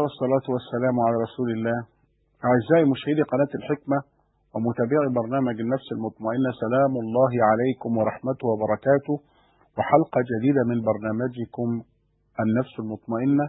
والصلاة والسلام على رسول الله أعزائي مشاهدي قناة الحكمة ومتابعي برنامج النفس المطمئنة سلام الله عليكم ورحمته وبركاته وحلقة جديدة من برنامجكم النفس المطمئنة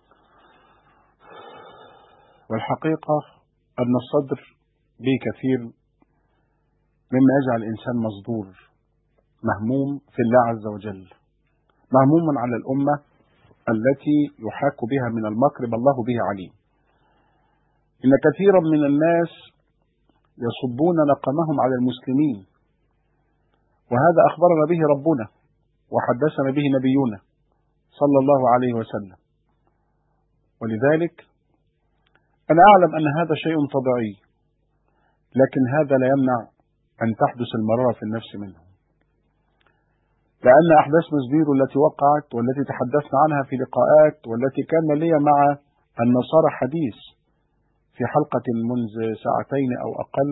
والحقيقة أن الصدر به كثير مما يجعل الإنسان مصدور مهموم في الله عز وجل مهموما على الأمة التي يحاك بها من المكر بل الله به عليم إن كثيرا من الناس يصبون نقمهم على المسلمين وهذا أخبرنا به ربنا وحدثنا به نبينا صلى الله عليه وسلم ولذلك أنا أعلم أن هذا شيء طبيعي لكن هذا لا يمنع أن تحدث المرارة في النفس منه لأن أحداث مسبيرو التي وقعت والتي تحدثنا عنها في لقاءات والتي كان لي مع النصارى حديث في حلقة منذ ساعتين أو أقل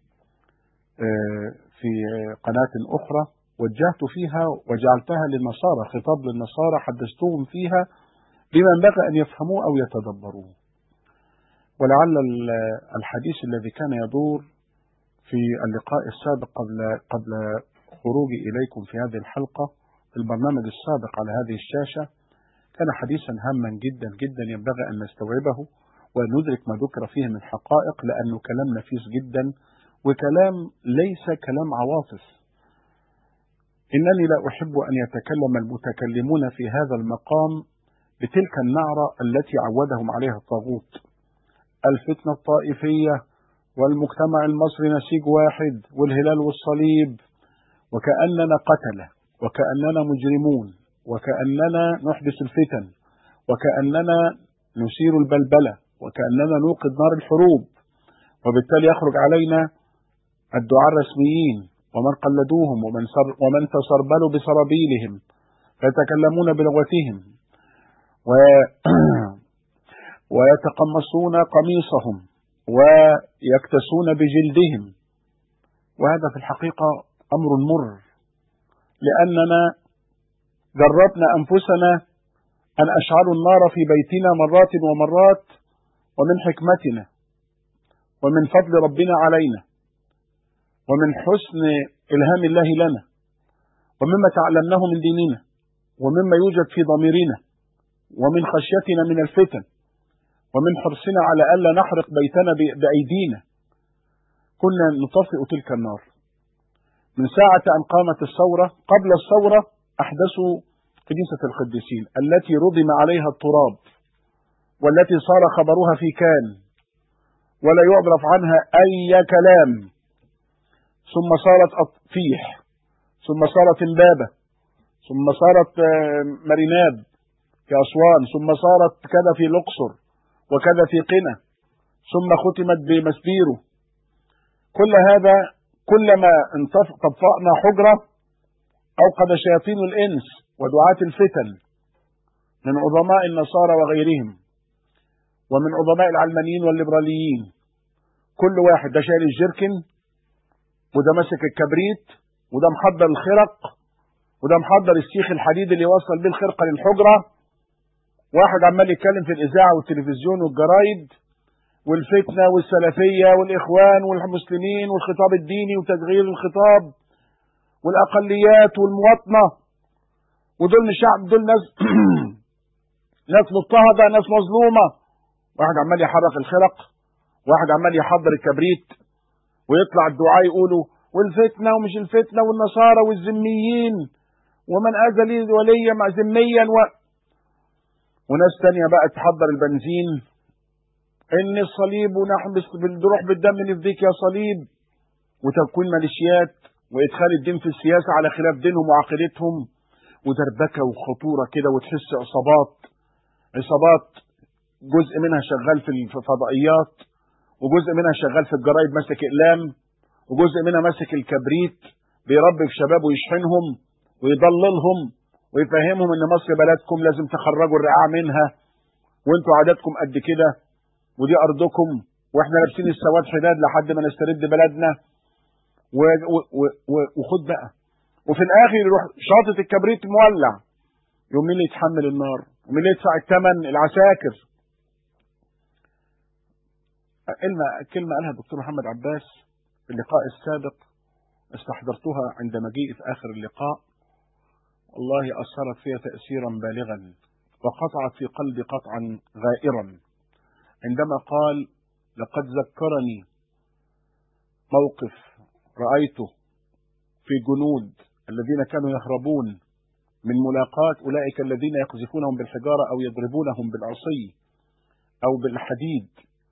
في قناة أخرى وجهت فيها وجعلتها للنصارى خطاب للنصارى حدثتهم فيها بما ينبغي أن يفهموه أو يتدبروه ولعل الحديث الذي كان يدور في اللقاء السابق قبل قبل خروجي إليكم في هذه الحلقة في البرنامج السابق على هذه الشاشة كان حديثا هاما جدا جدا ينبغي أن نستوعبه وندرك ما ذكر فيه من حقائق لأنه كلام نفيس جدا وكلام ليس كلام عواطف إنني لا أحب أن يتكلم المتكلمون في هذا المقام بتلك النعرة التي عودهم عليها الطاغوت الفتنة الطائفية والمجتمع المصري نسيج واحد والهلال والصليب وكأننا قتلة وكأننا مجرمون وكأننا نحدث الفتن وكأننا نثير البلبلة وكأننا نوقد نار الحروب وبالتالي يخرج علينا الدعاء الرسميين ومن قلدوهم ومن, سر ومن تسربلوا بسرابيلهم فيتكلمون بلغتهم و ويتقمصون قميصهم ويكتسون بجلدهم وهذا في الحقيقة أمر مر لأننا جربنا أنفسنا أن أشعلوا النار في بيتنا مرات ومرات ومن حكمتنا ومن فضل ربنا علينا ومن حسن إلهام الله لنا ومما تعلمناه من ديننا ومما يوجد في ضميرنا ومن خشيتنا من الفتن ومن حرصنا على ألا نحرق بيتنا بأيدينا كنا نطفئ تلك النار من ساعة أن قامت الثورة قبل الثورة أحدثوا كنيسة القديسين التي رضم عليها التراب والتي صار خبرها في كان ولا يعرف عنها أي كلام ثم صارت أطفيح ثم صارت امبابة ثم صارت مريناب في أسوان ثم صارت كذا في الأقصر وكذا في قنا ثم ختمت بمسبيرو كل هذا كلما طفأنا حجرة أوقد شياطين الإنس ودعاة الفتن من عظماء النصارى وغيرهم ومن عظماء العلمانيين والليبراليين كل واحد ده شايل الجركن وده ماسك الكبريت وده محضر الخرق وده محضر السيخ الحديد اللي يوصل بيه الخرقه للحجره واحد عمال يتكلم في الاذاعه والتلفزيون والجرايد والفتنه والسلفيه والاخوان والمسلمين والخطاب الديني وتغيير الخطاب والاقليات والمواطنه ودول مش شعب دول ناس ناس مضطهده ناس مظلومه واحد عمال يحرك الخرق واحد عمال يحضر الكبريت ويطلع الدعاء يقولوا والفتنه ومش الفتنه والنصارى والذميين ومن اذى لي وليا مع ذميا و... وناس تانية بقى تحضر البنزين ان الصليب ونحبس بالروح بالدم نفديك يا صليب وتكوين ميليشيات وادخال الدين في السياسه على خلاف دينهم وعقيدتهم ودربكه وخطوره كده وتحس عصابات عصابات جزء منها شغال في الفضائيات وجزء منها شغال في الجرايد ماسك اقلام وجزء منها ماسك الكبريت بيربي في شباب ويشحنهم ويضللهم ويفهمهم ان مصر بلدكم لازم تخرجوا الرعاع منها وانتوا عاداتكم قد كده ودي ارضكم واحنا لابسين السواد حداد لحد ما نسترد بلدنا و... و... و... وخد بقى وفي الاخر يروح شاطط الكبريت مولع يوم مين اللي يتحمل النار ومين اللي يدفع الثمن العساكر كلمة قالها الدكتور محمد عباس في اللقاء السابق استحضرتها عند مجيئي في آخر اللقاء والله أثرت فيها تأثيرا بالغا وقطعت في قلبي قطعا غائرا عندما قال لقد ذكرني موقف رأيته في جنود الذين كانوا يهربون من ملاقاة أولئك الذين يقذفونهم بالحجارة أو يضربونهم بالعصي أو بالحديد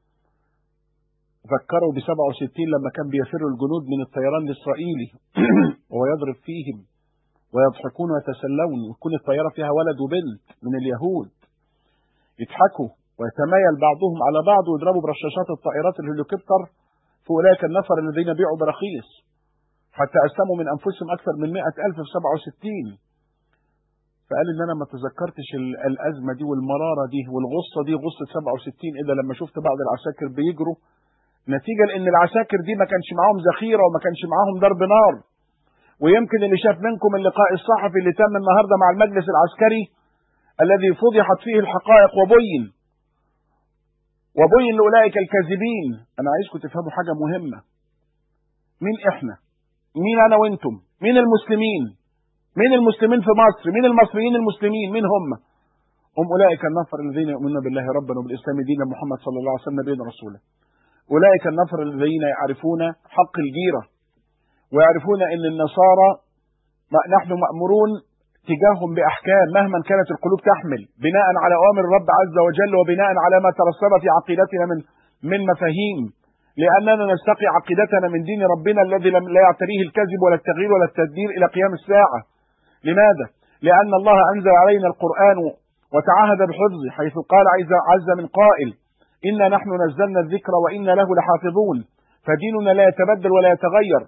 ذكروا ب 67 لما كان بيفر الجنود من الطيران الإسرائيلي وهو يضرب فيهم ويضحكون ويتسلون ويكون الطيارة فيها ولد وبنت من اليهود يضحكوا ويتمايل بعضهم على بعض ويضربوا برشاشات الطائرات الهليكوبتر في أولئك النفر الذين بيعوا برخيص حتى أسلموا من أنفسهم أكثر من مئة ألف في 67 فقال إن أنا ما تذكرتش الأزمة دي والمرارة دي والغصة دي غصة 67 إلا لما شفت بعض العساكر بيجروا نتيجة لأن العساكر دي ما كانش معاهم ذخيرة وما كانش معاهم ضرب نار ويمكن اللي شاف منكم اللقاء الصحفي اللي تم النهاردة مع المجلس العسكري الذي فضحت فيه الحقائق وبين وبين لأولئك الكاذبين أنا عايزكم تفهموا حاجة مهمة مين إحنا مين أنا وإنتم مين المسلمين مين المسلمين في مصر مين المصريين المسلمين مين هم هم أولئك النفر الذين يؤمنون بالله ربا وبالإسلام دينا محمد صلى الله عليه وسلم نبينا رسوله أولئك النفر الذين يعرفون حق الجيرة ويعرفون أن النصارى نحن مأمورون تجاههم بأحكام مهما كانت القلوب تحمل بناء على أوامر الرب عز وجل وبناء على ما ترسب في عقيدتنا من من مفاهيم لأننا نستقي عقيدتنا من دين ربنا الذي لا يعتريه الكذب ولا التغيير ولا التدبير إلى قيام الساعة لماذا؟ لأن الله أنزل علينا القرآن وتعهد بحفظه حيث قال عز, عز من قائل إنا نحن نزلنا الذكر وإنا له لحافظون فديننا لا يتبدل ولا يتغير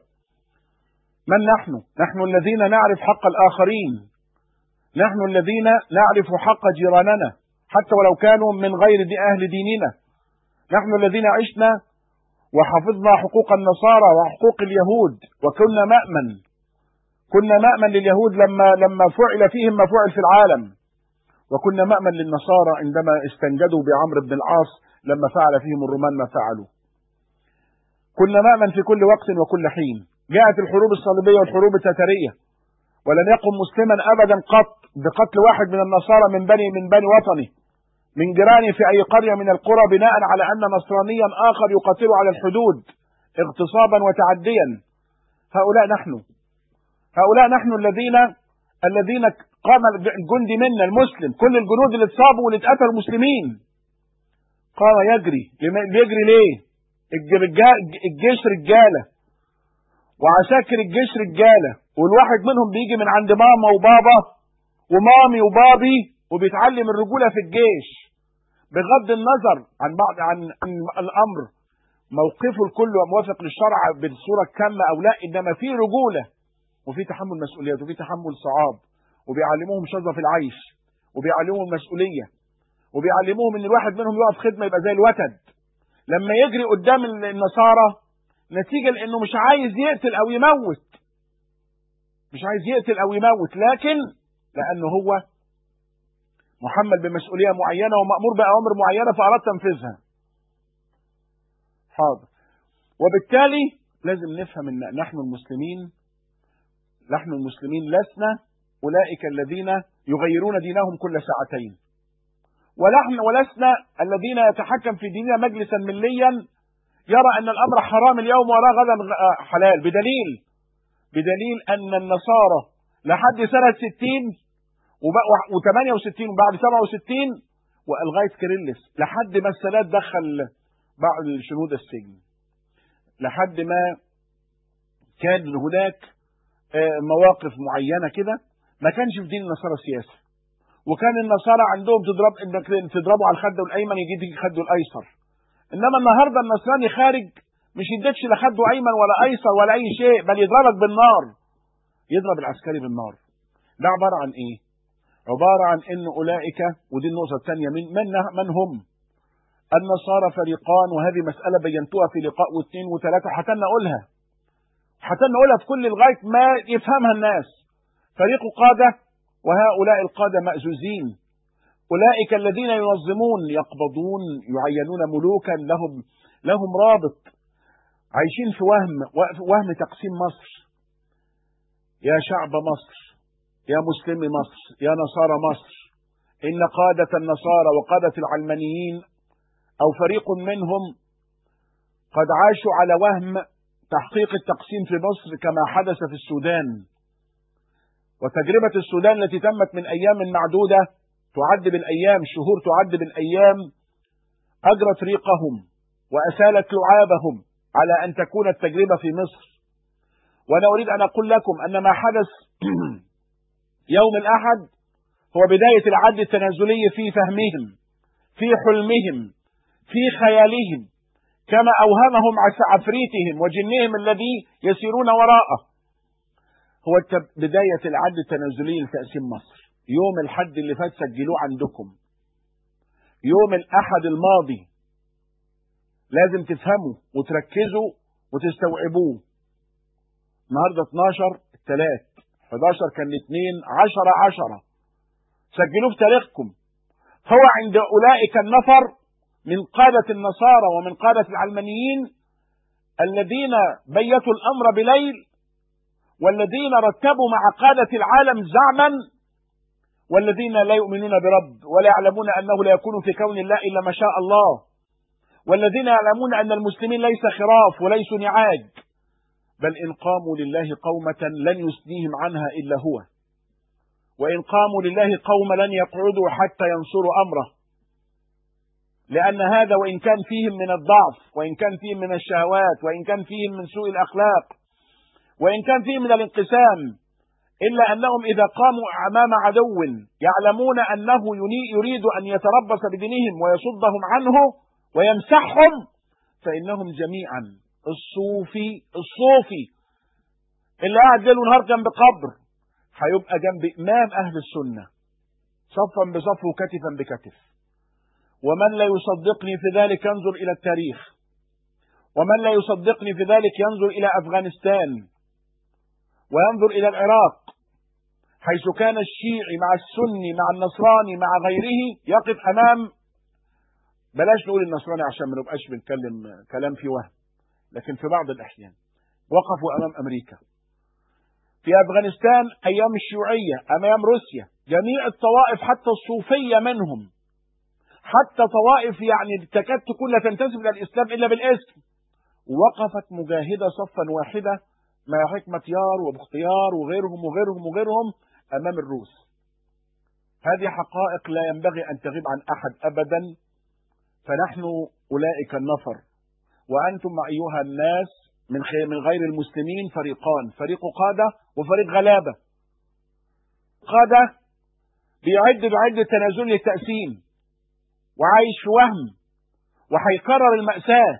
من نحن؟ نحن الذين نعرف حق الآخرين نحن الذين نعرف حق جيراننا حتى ولو كانوا من غير دي أهل ديننا نحن الذين عشنا وحفظنا حقوق النصارى وحقوق اليهود وكنا مأمن كنا مأمن لليهود لما لما فعل فيهم ما فعل في العالم وكنا مأمن للنصارى عندما استنجدوا بعمرو بن العاص لما فعل فيهم الرومان ما فعلوا كنا مأمن في كل وقت وكل حين جاءت الحروب الصليبية والحروب التتارية ولن يقم مسلما أبدا قط بقتل واحد من النصارى من بني من بني وطنه من جيرانه في أي قرية من القرى بناء على أن نصرانيا آخر يقاتل على الحدود اغتصابا وتعديا هؤلاء نحن هؤلاء نحن الذين الذين قام الجندي منا المسلم كل الجنود اللي اتصابوا واللي اتقتلوا مسلمين قام يجري يجري ليه الجيش رجاله وعساكر الجيش رجاله والواحد منهم بيجي من عند ماما وبابا ومامي وبابي وبيتعلم الرجوله في الجيش بغض النظر عن بعض عن, عن الامر موقفه الكل موافق للشرع بالصوره الكامله او لا انما في رجوله وفي تحمل مسؤوليات وفي تحمل صعاب وبيعلموهم شظف العيش وبيعلموهم المسؤوليه وبيعلموهم ان الواحد منهم يقف خدمه يبقى زي الوتد لما يجري قدام النصارى نتيجه لانه مش عايز يقتل او يموت مش عايز يقتل او يموت لكن لانه هو محمل بمسؤوليه معينه ومامور باوامر معينه فاراد تنفيذها حاضر وبالتالي لازم نفهم ان نحن المسلمين نحن المسلمين لسنا اولئك الذين يغيرون دينهم كل ساعتين ونحن ولسنا الذين يتحكم في ديننا مجلسا مليا يرى ان الامر حرام اليوم وراه غدا حلال بدليل بدليل ان النصارى لحد سنه 60 و68 وبعد 67 ولغايه كيرلس لحد ما السادات دخل بعض شنود السجن لحد ما كان هناك مواقف معينه كده ما كانش في دين النصارى سياسه وكان النصارى عندهم تضرب انك تضربه على الخد الايمن يجي خده الايسر انما النهارده النصراني خارج مش يديكش لا خده ايمن ولا ايسر ولا اي شيء بل يضربك بالنار يضرب العسكري بالنار ده عباره عن ايه عباره عن ان اولئك ودي النقطه الثانيه من من من هم النصارى فريقان وهذه مساله بينتوها في لقاء واثنين وثلاثه حتى نقولها حتى نقولها في كل لغايه ما يفهمها الناس فريق قاده وهؤلاء القاده مأزوزين أولئك الذين ينظمون يقبضون يعينون ملوكا لهم لهم رابط عايشين في وهم وهم تقسيم مصر يا شعب مصر يا مسلمي مصر يا نصارى مصر إن قادة النصارى وقادة العلمانيين أو فريق منهم قد عاشوا على وهم تحقيق التقسيم في مصر كما حدث في السودان وتجربة السودان التي تمت من أيام معدودة تعد بالأيام شهور تعد بالأيام أجرت ريقهم وأسالت لعابهم على أن تكون التجربة في مصر وأنا أريد أن أقول لكم أن ما حدث يوم الأحد هو بداية العد التنازلي في فهمهم في حلمهم في خيالهم كما أوهمهم عفريتهم وجنهم الذي يسيرون وراءه هو بداية العد التنازلي لتقسيم مصر يوم الحد اللي فات سجلوه عندكم يوم الأحد الماضي لازم تفهموا وتركزوا وتستوعبوه النهارده 12 الثلاث 11 كان الاثنين 10 10 سجلوه في تاريخكم هو عند أولئك النفر من قادة النصارى ومن قادة العلمانيين الذين بيتوا الأمر بليل والذين رتبوا مع قادة العالم زعما والذين لا يؤمنون برب ولا يعلمون أنه لا يكون في كون الله إلا ما شاء الله والذين يعلمون أن المسلمين ليس خراف وليسوا نعاج بل إن قاموا لله قومة لن يسنيهم عنها إلا هو وإن قاموا لله قوم لن يقعدوا حتى ينصروا أمره لأن هذا وإن كان فيهم من الضعف وإن كان فيهم من الشهوات وإن كان فيهم من سوء الأخلاق وإن كان فيهم من الانقسام إلا أنهم إذا قاموا أمام عدو يعلمون أنه يريد أن يتربص بدينهم ويصدهم عنه ويمسحهم فإنهم جميعا الصوفي الصوفي اللي قاعد ليل ونهار جنب قبر هيبقى جنب إمام أهل السنة صفا بصف وكتفا بكتف ومن لا يصدقني في ذلك ينظر إلى التاريخ ومن لا يصدقني في ذلك ينظر إلى أفغانستان وينظر إلى العراق حيث كان الشيعي مع السني مع النصراني مع غيره يقف أمام بلاش نقول النصراني عشان ما نبقاش بنتكلم كلام في وهم لكن في بعض الأحيان وقفوا أمام أمريكا في أفغانستان أيام الشيوعية أمام روسيا جميع الطوائف حتى الصوفية منهم حتى طوائف يعني تكاد تكون لا تنتسب إلى الإسلام إلا بالاسم وقفت مجاهدة صفا واحدة مع حكمة يار وباختيار وغيرهم وغيرهم وغيرهم أمام الروس هذه حقائق لا ينبغي أن تغيب عن أحد أبدا فنحن أولئك النفر وأنتم أيها الناس من من غير المسلمين فريقان فريق قادة وفريق غلابة قادة بيعد بعد التنازل للتقسيم وعايش في وهم وهيكرر المأساة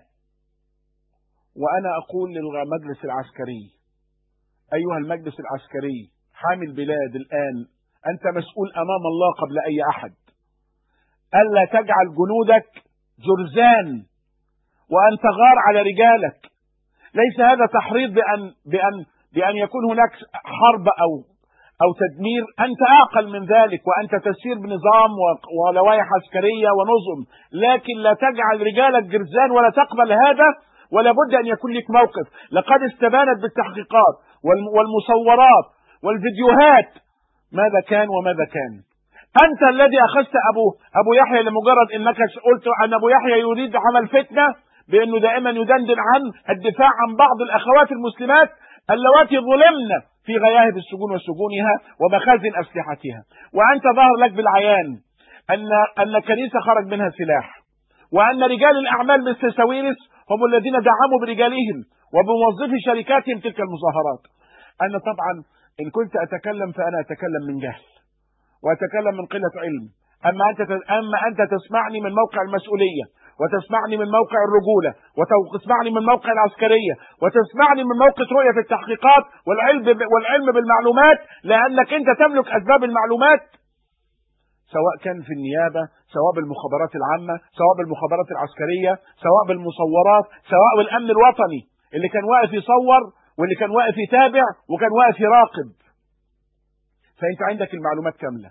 وأنا أقول للمجلس العسكري أيها المجلس العسكري حامي البلاد الآن أنت مسؤول أمام الله قبل أي أحد ألا تجعل جنودك جرزان وأن تغار على رجالك ليس هذا تحريض بأن بأن بأن يكون هناك حرب أو أو تدمير أنت أعقل من ذلك وأنت تسير بنظام ولوائح عسكرية ونظم لكن لا تجعل رجالك جرزان ولا تقبل هذا ولا بد أن يكون لك موقف لقد استبانت بالتحقيقات والمصورات والفيديوهات ماذا كان وماذا كان أنت الذي أخذت أبو أبو يحيى لمجرد أنك قلت أن أبو يحيى يريد عمل فتنة بأنه دائما يدندن عن الدفاع عن بعض الأخوات المسلمات اللواتي ظلمن في غياهب السجون وسجونها ومخازن أسلحتها وأنت ظهر لك بالعيان أن أن الكنيسة خرج منها سلاح وأن رجال الأعمال مثل ساويرس هم الذين دعموا برجالهم وبموظفي شركاتهم تلك المظاهرات أنا طبعا إن كنت أتكلم فأنا أتكلم من جهل وأتكلم من قلة علم أما أنت أما أنت تسمعني من موقع المسؤولية وتسمعني من موقع الرجولة وتسمعني من موقع العسكرية وتسمعني من موقع رؤية التحقيقات والعلم والعلم بالمعلومات لأنك أنت تملك أسباب المعلومات سواء كان في النيابة سواء بالمخابرات العامة سواء بالمخابرات العسكرية سواء بالمصورات سواء بالأمن الوطني اللي كان واقف يصور واللي كان واقف يتابع وكان واقف يراقب فأنت عندك المعلومات كاملة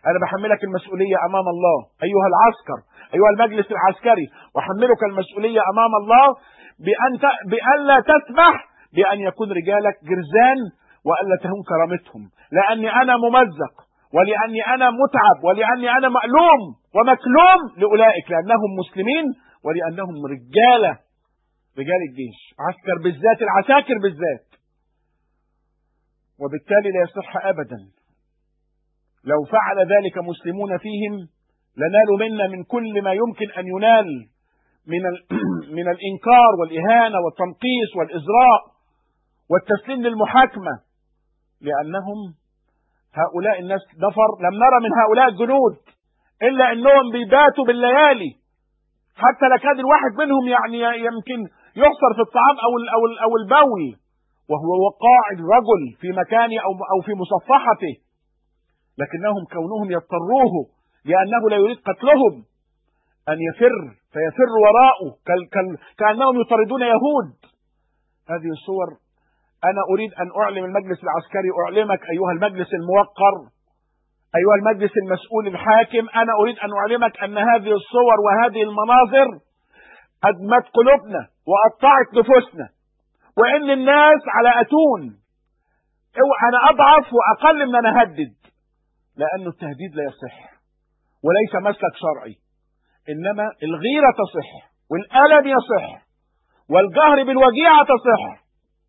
أنا بحملك المسؤولية أمام الله أيها العسكر أيها المجلس العسكري أحملك المسؤولية أمام الله بأن بأن لا تسمح بأن يكون رجالك جرزان وألا تهون كرامتهم لأني أنا ممزق ولأني أنا متعب ولأني أنا مألوم ومكلوم لأولئك لأنهم مسلمين ولأنهم رجالة رجال الجيش عسكر بالذات العساكر بالذات وبالتالي لا يصح أبدا لو فعل ذلك مسلمون فيهم لنالوا منا من كل ما يمكن أن ينال من من الإنكار والإهانة والتنقيص والإزراء والتسليم للمحاكمة لأنهم هؤلاء الناس نفر لم نرى من هؤلاء الجنود إلا أنهم بيباتوا بالليالي حتى لكاد الواحد منهم يعني يمكن يحصر في الطعام أو أو أو البول وهو قاعد رجل في مكانه أو أو في مصفحته لكنهم كونهم يضطروه لأنه لا يريد قتلهم أن يفر فيفر وراءه كأنهم يطاردون يهود هذه الصور أنا أريد أن أعلم المجلس العسكري أعلمك أيها المجلس الموقر أيها المجلس المسؤول الحاكم أنا أريد أن أعلمك أن هذه الصور وهذه المناظر أدمت قلوبنا وقطعت نفوسنا وإن الناس على أتون أنا أضعف وأقل من أن أهدد لأنه التهديد لا يصح وليس مسلك شرعي إنما الغيرة تصح والألم يصح والجهر بالوجيعة تصح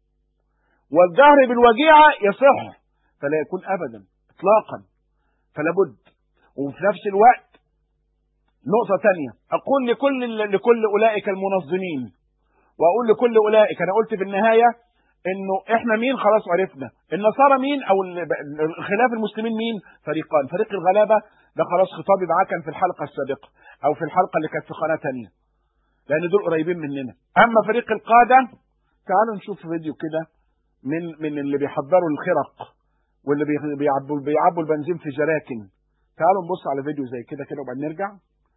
والجهر بالوجيعة يصح فلا يكون أبدا إطلاقا فلا بد وفي نفس الوقت نقطة ثانية أقول لكل لكل أولئك المنظمين وأقول لكل أولئك أنا قلت في النهاية إنه إحنا مين خلاص عرفنا النصارى مين أو خلاف المسلمين مين فريقان فريق الغلابة ده خلاص خطابي معاه كان في الحلقة السابقة أو في الحلقة اللي كانت في قناة ثانية لأن دول قريبين مننا أما فريق القادة تعالوا نشوف فيديو كده من من اللي بيحضروا الخرق واللي بيعبوا بيعبوا البنزين في جراكن تعالوا نبص على فيديو زي كده كده وبعدين نرجع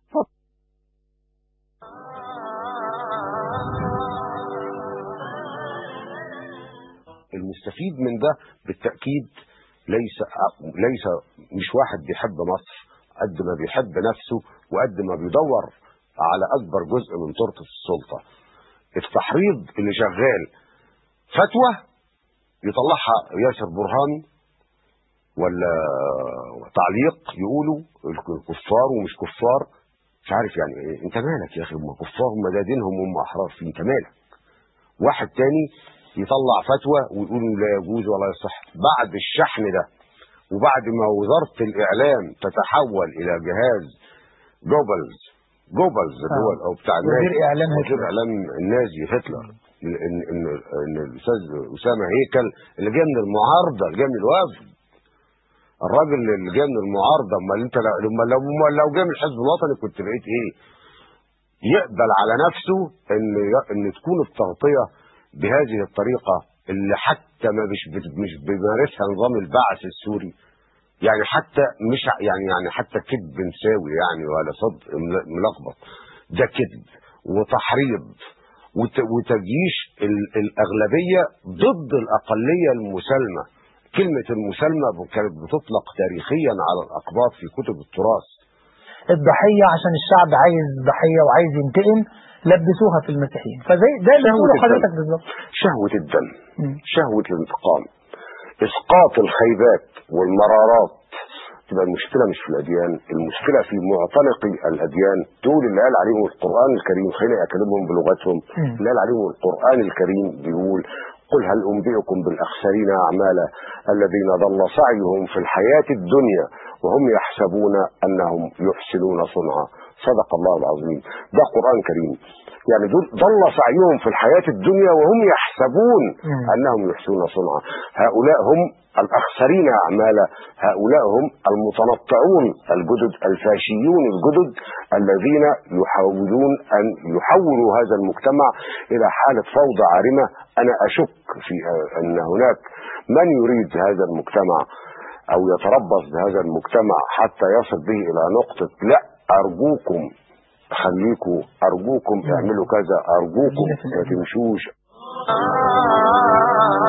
المستفيد من ده بالتأكيد ليس ليس مش واحد بيحب مصر قد ما بيحب نفسه وقد ما بيدور على أكبر جزء من تورته السلطة التحريض اللي شغال فتوى يطلعها ياسر برهان ولا تعليق يقولوا الكفار ومش كفار مش عارف يعني ايه انت مالك يا اخي هم كفار هم ده دينهم هم احرار فيه انت مالك واحد تاني يطلع فتوى ويقول لا يجوز ولا يصح بعد الشحن ده وبعد ما وزارة الإعلام تتحول إلى جهاز جوبلز جوبلز اللي هو أو بتاع وزير إعلام وزير إعلام النازي هتلر إن إن إن الأستاذ أسامة هيكل اللي جاي من المعارضة اللي جاي من الوفد الراجل اللي جاي من المعارضة أمال أنت لما لو لو جاي من الحزب الوطني كنت بقيت إيه؟ يقبل على نفسه إن إن تكون التغطية بهذه الطريقة اللي حتى ما مش مش بيمارسها نظام البعث السوري يعني حتى مش يعني يعني حتى كذب مساوي يعني ولا صدق ملخبط ده كذب وتحريض وتجيش الأغلبية ضد الأقلية المسالمة كلمة المسالمة كانت بتطلق تاريخيا على الأقباط في كتب التراث الضحية عشان الشعب عايز ضحية وعايز ينتقم لبسوها في المسيحيين فزي ده اللي بتقوله حضرتك بالظبط شهوة الدم شهوة الانتقام اسقاط الخيبات والمرارات تبقى المشكلة مش في الأديان المشكلة في معتنقي الأديان دول اللي قال عليهم القرآن الكريم خلينا أكلمهم بلغتهم اللي قال عليهم القرآن الكريم بيقول قل هل أنبئكم بالأخسرين أعمالا الذين ضل سعيهم في الحياة الدنيا وهم يحسبون أنهم يحسنون صنعا صدق الله العظيم ده قرآن كريم يعني دول ضل سعيهم في الحياة الدنيا وهم يحسبون أنهم يحسنون صنعا هؤلاء هم الأخسرين أعمالا هؤلاء هم المتنطعون الجدد الفاشيون الجدد الذين يحاولون أن يحولوا هذا المجتمع إلى حالة فوضى عارمة أنا أشك في أن هناك من يريد هذا المجتمع أو يتربص بهذا المجتمع حتى يصل به إلى نقطة لا أرجوكم خليكم أرجوكم اعملوا كذا أرجوكم ما تمشوش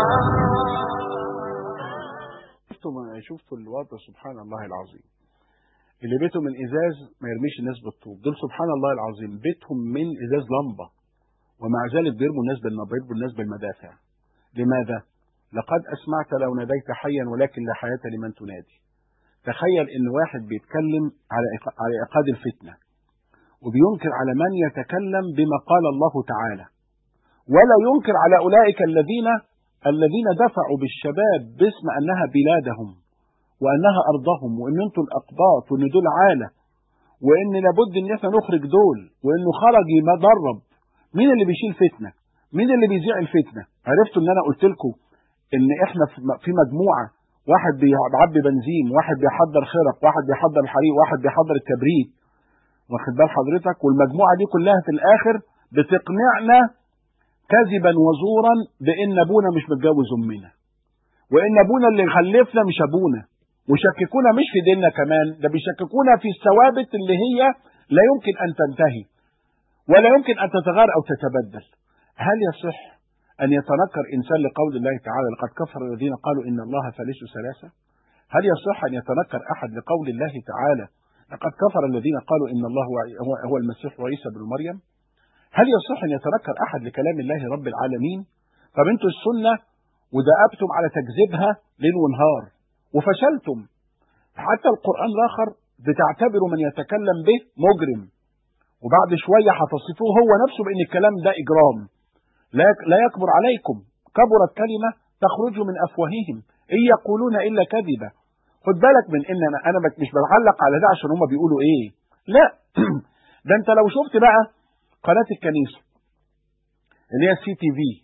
شفتوا شفتوا الوضع سبحان الله العظيم اللي بيته من ازاز ما يرميش الناس بالطوب دول سبحان الله العظيم بيتهم من ازاز لمبه ومع ذلك بيرموا الناس بالنار بيرموا الناس بالمدافع لماذا لقد اسمعت لو ناديت حيا ولكن لا حياه لمن تنادي تخيل ان واحد بيتكلم على إيق- على ايقاد الفتنه وبينكر على من يتكلم بما قال الله تعالى ولا ينكر على اولئك الذين الذين دفعوا بالشباب باسم انها بلادهم وانها ارضهم وان انتم الاقباط وان دول عاله وان لابد ان احنا نخرج دول وانه خرج يضرب مين اللي بيشيل فتنه؟ مين اللي بيذيع الفتنه؟ عرفتوا ان انا قلت لكم ان احنا في- في مجموعه واحد بيعبي بنزين، واحد بيحضر خرق، واحد بيحضر الحريق، واحد بيحضر الكبريت. واخد بال حضرتك؟ والمجموعه دي كلها في الاخر بتقنعنا كذبا وزورا بان ابونا مش متجوز امنا. وان ابونا اللي خلفنا مش ابونا. وشككونا مش في ديننا كمان، ده بيشككونا في الثوابت اللي هي لا يمكن ان تنتهي. ولا يمكن أن تتغير أو تتبدل هل يصح أن يتنكر إنسان لقول الله تعالى لقد كفر الذين قالوا إن الله ثالث ثلاثة هل يصح أن يتنكر أحد لقول الله تعالى لقد كفر الذين قالوا إن الله هو, هو المسيح وعيسى بن مريم هل يصح أن يتنكر أحد لكلام الله رب العالمين طب أنتوا السنة ودأبتم على تكذيبها ليل ونهار وفشلتم حتى القرآن الآخر بتعتبروا من يتكلم به مجرم وبعد شوية هتصفوه هو نفسه بأن الكلام ده إجرام لا لا يكبر عليكم كبرت كلمة تخرج من أفواههم إن يقولون إلا كذبا خد بالك من إن أنا أنا مش بعلق على ده عشان هم بيقولوا إيه لا ده أنت لو شفت بقى قناة الكنيسة اللي هي السي تي في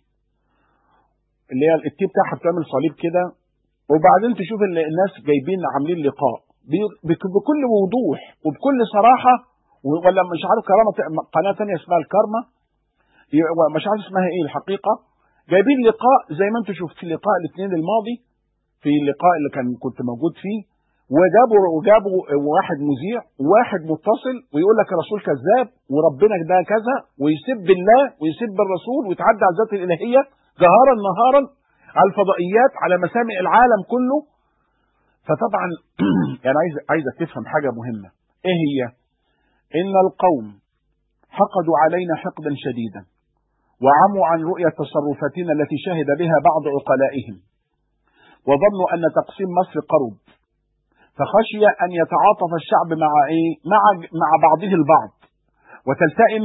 اللي هي التي بتاعها بتعمل صليب كده وبعدين تشوف ان الناس جايبين عاملين لقاء بي- بك- بكل وضوح وبكل صراحه و- ولا مش عارف كرامه قناه ثانيه اسمها الكارما ي- مش عارف اسمها ايه الحقيقه جايبين لقاء زي ما انتم شفتوا لقاء الاثنين الماضي في اللقاء اللي كان كنت موجود فيه وجابوا وجابوا واحد مذيع وواحد متصل ويقول لك الرسول كذاب وربنا ده كذا ويسب الله ويسب الرسول ويتعدى على الذات الالهيه جهارا نهارا على الفضائيات على مسامع العالم كله فطبعا يعني عايز عايزك تفهم حاجه مهمه ايه هي؟ ان القوم حقدوا علينا حقدا شديدا وعموا عن رؤية تصرفاتنا التي شهد بها بعض عقلائهم وظنوا أن تقسيم مصر قرب فخشي أن يتعاطف الشعب مع إيه؟ مع مع بعضه البعض وتلتئم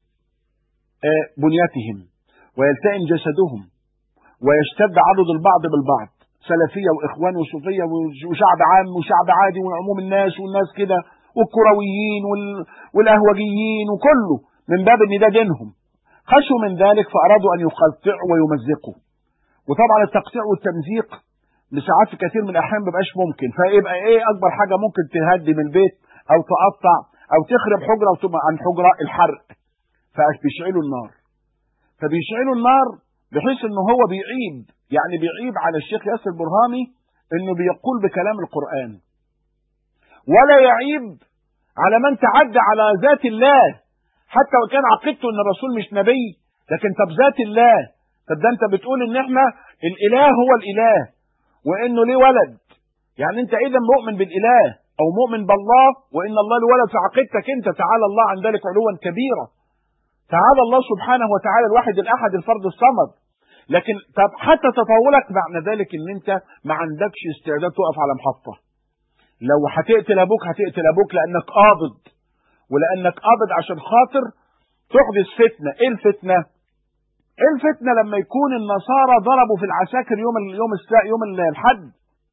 آه، بنيتهم ويلتئم جسدهم ويشتد عضد البعض بالبعض سلفية وإخوان وصوفية وشعب عام وشعب عادي وعموم الناس والناس كده والكرويين وال- والأهوجيين وكله من باب إن ده دينهم خشوا من ذلك فأرادوا أن يقطعوا ويمزقوا وطبعا التقطيع والتمزيق لساعات في كثير من الأحيان مبقاش ممكن فيبقى إيه أكبر حاجة ممكن تهدم البيت أو تقطع أو تخرب حجرة وتبقى عن حجرة الحرق فبيشعلوا النار فبيشعلوا النار بحيث ان هو بيعيب يعني بيعيب على الشيخ ياسر البرهامي انه بيقول بكلام القرآن ولا يعيب على من تعدى على ذات الله حتى وكان عقيدته ان الرسول مش نبي لكن طب ذات الله طب ده انت بتقول ان احنا الاله هو الاله وانه ليه ولد يعني انت اذا مؤمن بالاله او مؤمن بالله وان الله له ولد في عقيدتك انت تعالى الله عن ذلك علوا كبيرا تعالى الله سبحانه وتعالى الواحد الاحد الفرد الصمد لكن طب حتى تطولك معنى ذلك ان انت ما عندكش استعداد تقف على محطه لو هتقتل ابوك هتقتل ابوك لانك قابض ولانك قابض عشان خاطر تحدث فتنه ايه الفتنه ايه الفتنه لما يكون النصارى ضربوا في العساكر يوم ال يوم السا يوم الحد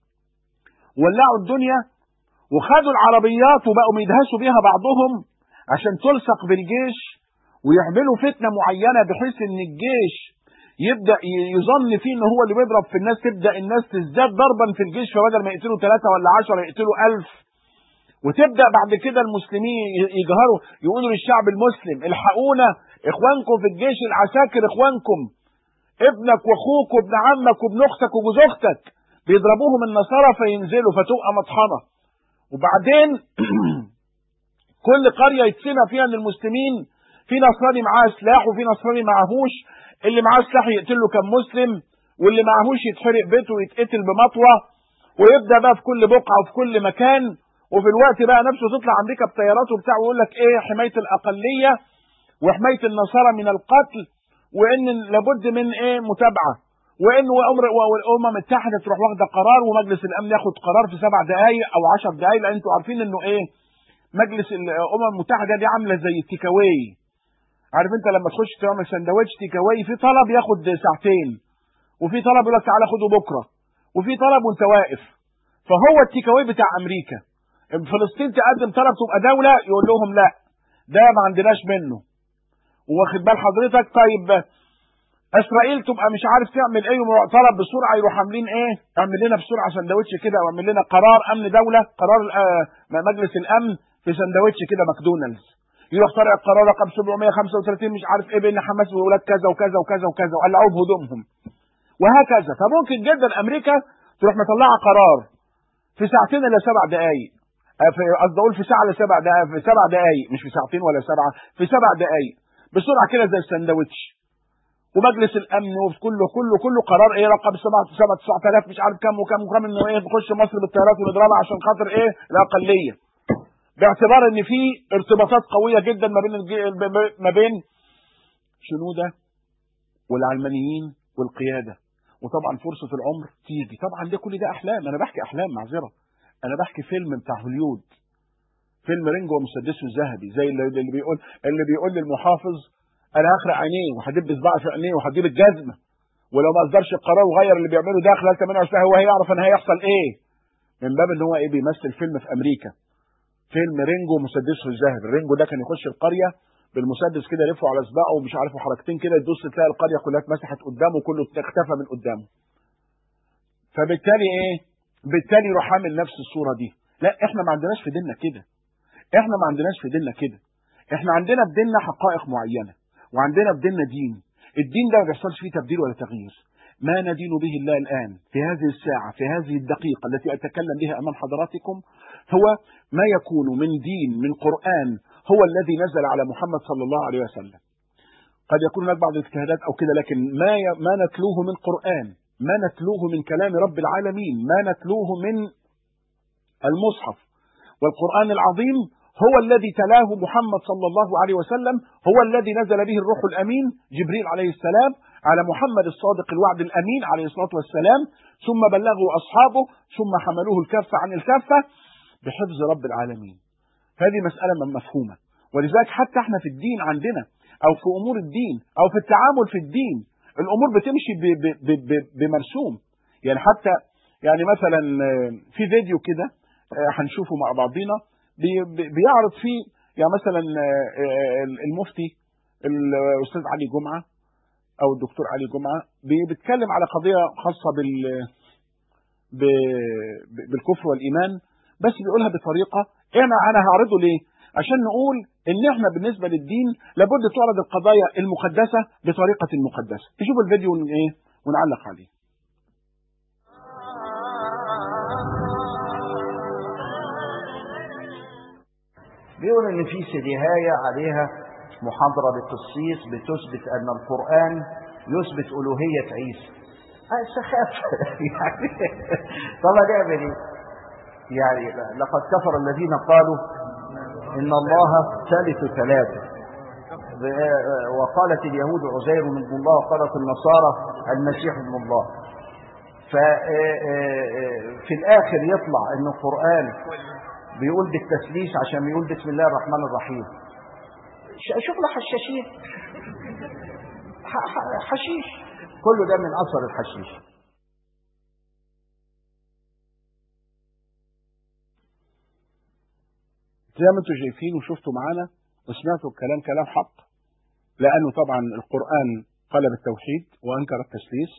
ولعوا الدنيا وخدوا العربيات وبقوا يدهسوا بيها بعضهم عشان تلصق بالجيش ويعملوا فتنه معينه بحيث ان الجيش يبدا يظن فيه ان هو اللي بيضرب في الناس تبدا الناس تزداد ضربا في الجيش فبدل ما يقتلوا ثلاثه ولا عشره يقتلوا ألف وتبدا بعد كده المسلمين يجهروا يقولوا للشعب المسلم الحقونا اخوانكم في الجيش العساكر اخوانكم ابنك واخوك وابن عمك وابن اختك وجوز اختك بيضربوهم النصارى فينزلوا فتبقى مطحنه وبعدين كل قريه يتسمى فيها ان المسلمين في نصراني معاه سلاح وفي نصراني معهوش اللي معاه سلاح يقتل له كم مسلم واللي معهوش يتحرق بيته ويتقتل بمطوه ويبدا بقى في كل بقعه وفي كل مكان وفي الوقت بقى نفسه تطلع امريكا بطيارات وبتاع ويقول لك ايه حمايه الاقليه وحمايه النصارى من القتل وان لابد من ايه متابعه وان امر والامم المتحده تروح واخده قرار ومجلس الامن ياخد قرار في سبع دقائق او عشر دقائق لان انتوا عارفين انه ايه مجلس الامم المتحده دي عامله زي التيكاواي عارف انت لما تخش تعمل سندوتش تيكاواي في طلب ياخد ساعتين وفي طلب يقول لك تعالى خده بكره وفي طلب وانت واقف فهو التيكاواي بتاع امريكا فلسطين تقدم طلب تبقى دوله يقول لهم لا ده ما عندناش منه واخد بال حضرتك طيب اسرائيل تبقى مش عارف تعمل ايه طلب بسرعه يروح عاملين ايه اعمل لنا بسرعه سندوتش كده واعمل لنا قرار امن دوله قرار آه مجلس الامن في سندوتش كده ماكدونالدز يروح طالع القرار رقم 735 مش عارف ايه بين حماس وولاد كذا وكذا وكذا وكذا وقلعوه بهدومهم وهكذا فممكن جدا امريكا تروح مطلعه قرار في ساعتين الا سبع دقائق في قصدي اقول في ساعه الا سبع دقائق في سبع دقائق مش في ساعتين ولا سبعه في سبع دقائق بسرعه كده زي السندوتش ومجلس الامن وكله كله كله قرار ايه رقم 7 7 9000 مش عارف كام وكام وكام انه ايه نخش مصر بالطيارات ونضربها عشان خاطر ايه الاقليه باعتبار ان في ارتباطات قويه جدا ما بين ما بين شنو ده والعلمانيين والقياده وطبعا فرصه العمر تيجي طبعا ده كل ده احلام انا بحكي احلام معذره انا بحكي فيلم بتاع هوليود فيلم رينجو ومسدسه الذهبي زي اللي بيقول اللي بيقول للمحافظ انا هخرق عينيه وهدب صباعي في عينيه وهديب الجزمه ولو ما اصدرش القرار وغير اللي بيعمله ده خلال 28 ساعه هو هيعرف ان هيحصل ايه من باب ان هو ايه بيمثل فيلم في امريكا فيلم رينجو ومسدسه الذهبي الرينجو ده كان يخش القريه بالمسدس كده يلفه على صباعه ومش عارف حركتين كده يدوس تلاقي القريه كلها اتمسحت قدامه كله اختفى من قدامه فبالتالي ايه بالتالي يروح عامل نفس الصوره دي لا احنا ما عندناش في ديننا كده احنا ما عندناش في ديننا كده احنا عندنا في ديننا حقائق معينه وعندنا في ديننا دين الدين ده ما بيحصلش فيه تبديل ولا تغيير ما ندين به الله الآن في هذه الساعة في هذه الدقيقة التي أتكلم بها أمام حضراتكم هو ما يكون من دين من قرآن هو الذي نزل على محمد صلى الله عليه وسلم قد يكون هناك بعض الاجتهادات أو كده لكن ما ي... ما نتلوه من قرآن ما نتلوه من كلام رب العالمين ما نتلوه من المصحف والقرآن العظيم هو الذي تلاه محمد صلى الله عليه وسلم هو الذي نزل به الروح الأمين جبريل عليه السلام على محمد الصادق الوعد الأمين عليه الصلاة والسلام ثم بلغوا أصحابه ثم حملوه الكفة عن الكفة بحفظ رب العالمين هذه مسألة من مفهومة ولذلك حتى احنا في الدين عندنا أو في أمور الدين أو في التعامل في الدين الأمور بتمشي ب ب ب ب بمرسوم يعني حتى يعني مثلا في فيديو كده هنشوفه مع بعضينا بيعرض فيه يعني مثلا المفتي الاستاذ علي جمعه او الدكتور علي جمعه بيتكلم على قضيه خاصه بال بالكفر والايمان بس بيقولها بطريقه انا انا هعرضه ليه؟ عشان نقول ان احنا بالنسبه للدين لابد تعرض القضايا المقدسه بطريقه مقدسه. نشوف الفيديو ايه ونعلق عليه. بيقول ان في سديهاية عليها محاضرة للقسيس بتثبت ان القرآن يثبت ألوهية عيسى سخافة يعني طبعا نعمل ايه يعني لقد كفر الذين قالوا ان الله ثالث ثلاثة وقالت اليهود عزير من الله وقالت النصارى المسيح ابن الله ففي الاخر يطلع ان القرآن بيقول بالتسليس عشان بيقول بسم الله الرحمن الرحيم شغل حشاشين حشيش كله ده من اثر الحشيش زي ما انتم شايفين وشفتوا معانا وسمعتوا الكلام كلام حق لانه طبعا القران قلب التوحيد وانكر التسليس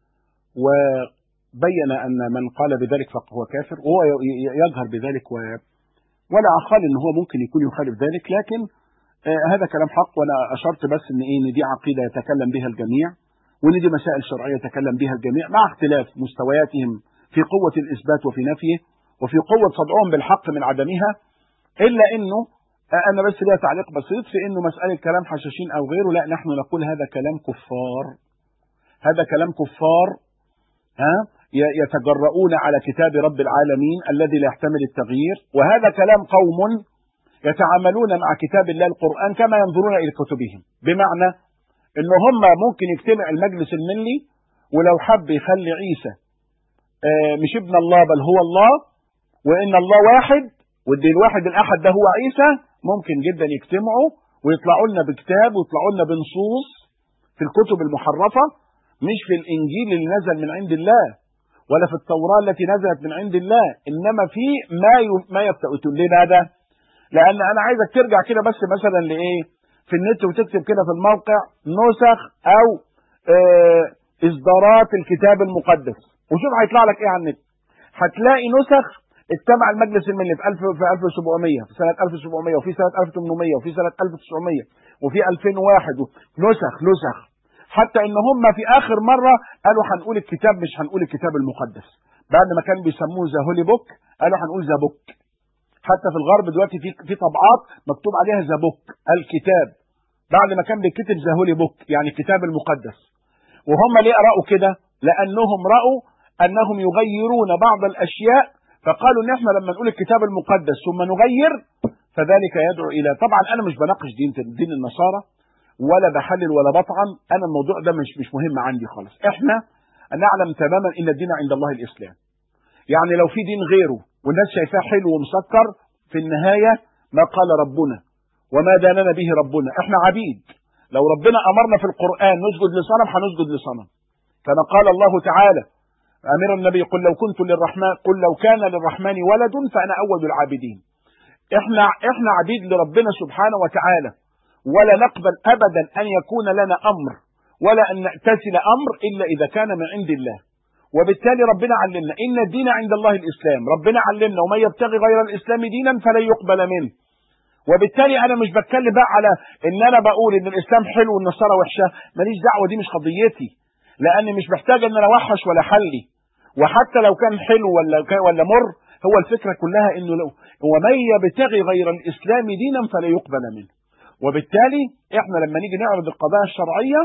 وبين ان من قال بذلك فهو كافر وهو يجهر بذلك و ولا أقال إن هو ممكن يكون يخالف ذلك لكن آه هذا كلام حق وأنا أشرت بس إن إيه إن دي عقيدة يتكلم بها الجميع وإن دي مسائل شرعية يتكلم بها الجميع مع اختلاف مستوياتهم في قوة الإثبات وفي نفيه وفي قوة صدعهم بالحق من عدمها إلا إنه آه أنا بس ليا تعليق بسيط في إنه مسألة كلام حشاشين أو غيره لا نحن نقول هذا كلام كفار هذا كلام كفار ها ي- يتجرؤون على كتاب رب العالمين الذي لا يحتمل التغيير وهذا كلام قوم يتعاملون مع كتاب الله القرآن كما ينظرون إلى كتبهم بمعنى إن هم ممكن يجتمع المجلس الملي ولو حب يخلي عيسى آه، مش ابن الله بل هو الله وإن الله واحد ودي الواحد الأحد ده هو عيسى ممكن جدا يجتمعوا ويطلعوا لنا بكتاب ويطلعوا لنا بنصوص في الكتب المحرفة مش في الإنجيل اللي نزل من عند الله ولا في التوراة التي نزلت من عند الله إنما في ما ي... ما يفتؤت لماذا؟ لأن أنا عايزك ترجع كده بس مثلا لإيه؟ في النت وتكتب كده في الموقع نسخ أو آه إصدارات الكتاب المقدس وشوف هيطلع لك إيه على النت هتلاقي نسخ اجتمع المجلس الملي في 1000 في 1700 في سنة 1700 وفي سنة 1800 وفي سنة 1900 وفي 2001 نسخ نسخ حتى ان هم في اخر مرة قالوا هنقول الكتاب مش هنقول الكتاب المقدس بعد ما كانوا بيسموه ذا هولي بوك قالوا هنقول ذا بوك حتى في الغرب دلوقتي في في طبعات مكتوب عليها ذا بوك الكتاب بعد ما كان بيتكتب ذا هولي بوك يعني الكتاب المقدس وهم ليه رأوا كده لانهم رأوا انهم يغيرون بعض الاشياء فقالوا ان احنا لما نقول الكتاب المقدس ثم نغير فذلك يدعو الى طبعا انا مش بناقش دين دين النصارى ولا بحلل ولا بطعن انا الموضوع ده مش مش مهم عندي خالص احنا نعلم تماما ان الدين عند الله الاسلام يعني لو في دين غيره والناس شايفاه حلو ومسكر في النهايه ما قال ربنا وما داننا به ربنا احنا عبيد لو ربنا امرنا في القران نسجد لصنم هنسجد لصنم كما قال الله تعالى امر النبي قل لو كنت للرحمن قل لو كان للرحمن ولد فانا اول العابدين احنا احنا عبيد لربنا سبحانه وتعالى ولا نقبل ابدا ان يكون لنا امر ولا ان نأتسل امر الا اذا كان من عند الله وبالتالي ربنا علمنا ان الدين عند الله الاسلام ربنا علمنا ومن يبتغي غير الاسلام دينا فلن يقبل منه وبالتالي انا مش بتكلم بقى على ان انا بقول ان الاسلام حلو والنصارى وحشه ماليش دعوه دي مش قضيتي لاني مش محتاج ان انا اوحش ولا حلي وحتى لو كان حلو ولا ولا مر هو الفكره كلها انه لو ومن يبتغي غير الاسلام دينا فلا يقبل منه وبالتالي احنا لما نيجي نعرض القضايا الشرعيه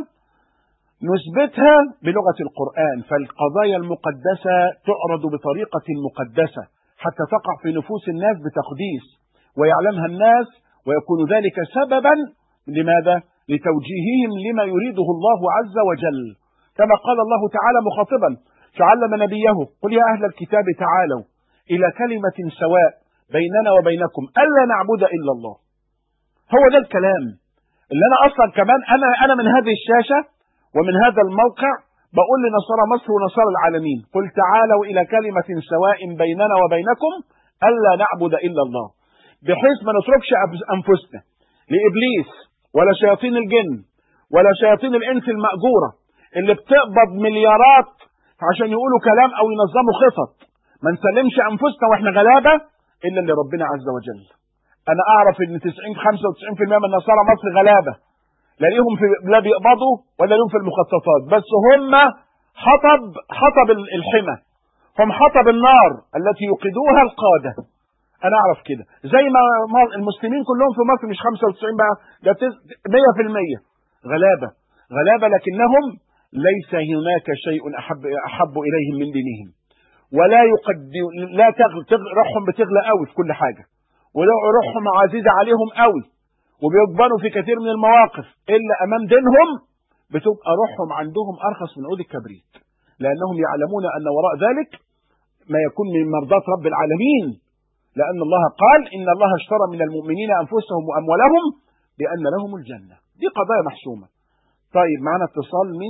نثبتها بلغه القران فالقضايا المقدسه تعرض بطريقه مقدسه حتى تقع في نفوس الناس بتقديس ويعلمها الناس ويكون ذلك سببا لماذا؟ لتوجيههم لما يريده الله عز وجل كما قال الله تعالى مخاطبا فعلم نبيه قل يا أهل الكتاب تعالوا إلى كلمة سواء بيننا وبينكم ألا نعبد إلا الله هو ده الكلام اللي أنا أصلا كمان أنا أنا من هذه الشاشة ومن هذا الموقع بقول لنصارى مصر ونصارى العالمين قل تعالوا إلى كلمة سواء بيننا وبينكم ألا نعبد إلا الله بحيث ما نتركش أنفسنا لإبليس ولا شياطين الجن ولا شياطين الإنس المأجورة اللي بتقبض مليارات عشان يقولوا كلام او ينظموا خطط ما نسلمش انفسنا واحنا غلابه الا لربنا عز وجل انا اعرف ان 90 95% من نصارى مصر غلابه لا ليهم في لا بيقبضوا ولا ليهم في المخططات بس هم حطب حطب الحمى هم حطب النار التي يوقدوها القاده انا اعرف كده زي ما المسلمين كلهم في مصر مش 95 بقى ده 100% غلابه غلابه لكنهم ليس هناك شيء احب احب اليهم من دينهم ولا يقدم لا تغل تغل روحهم بتغلى قوي في كل حاجه وروحهم عزيزه عليهم قوي وبيقبلوا في كثير من المواقف الا امام دينهم بتبقى روحهم عندهم ارخص من عود الكبريت لانهم يعلمون ان وراء ذلك ما يكون من مرضات رب العالمين لان الله قال ان الله اشترى من المؤمنين انفسهم واموالهم بان لهم الجنه دي قضايا محسومه طيب معانا اتصال مين؟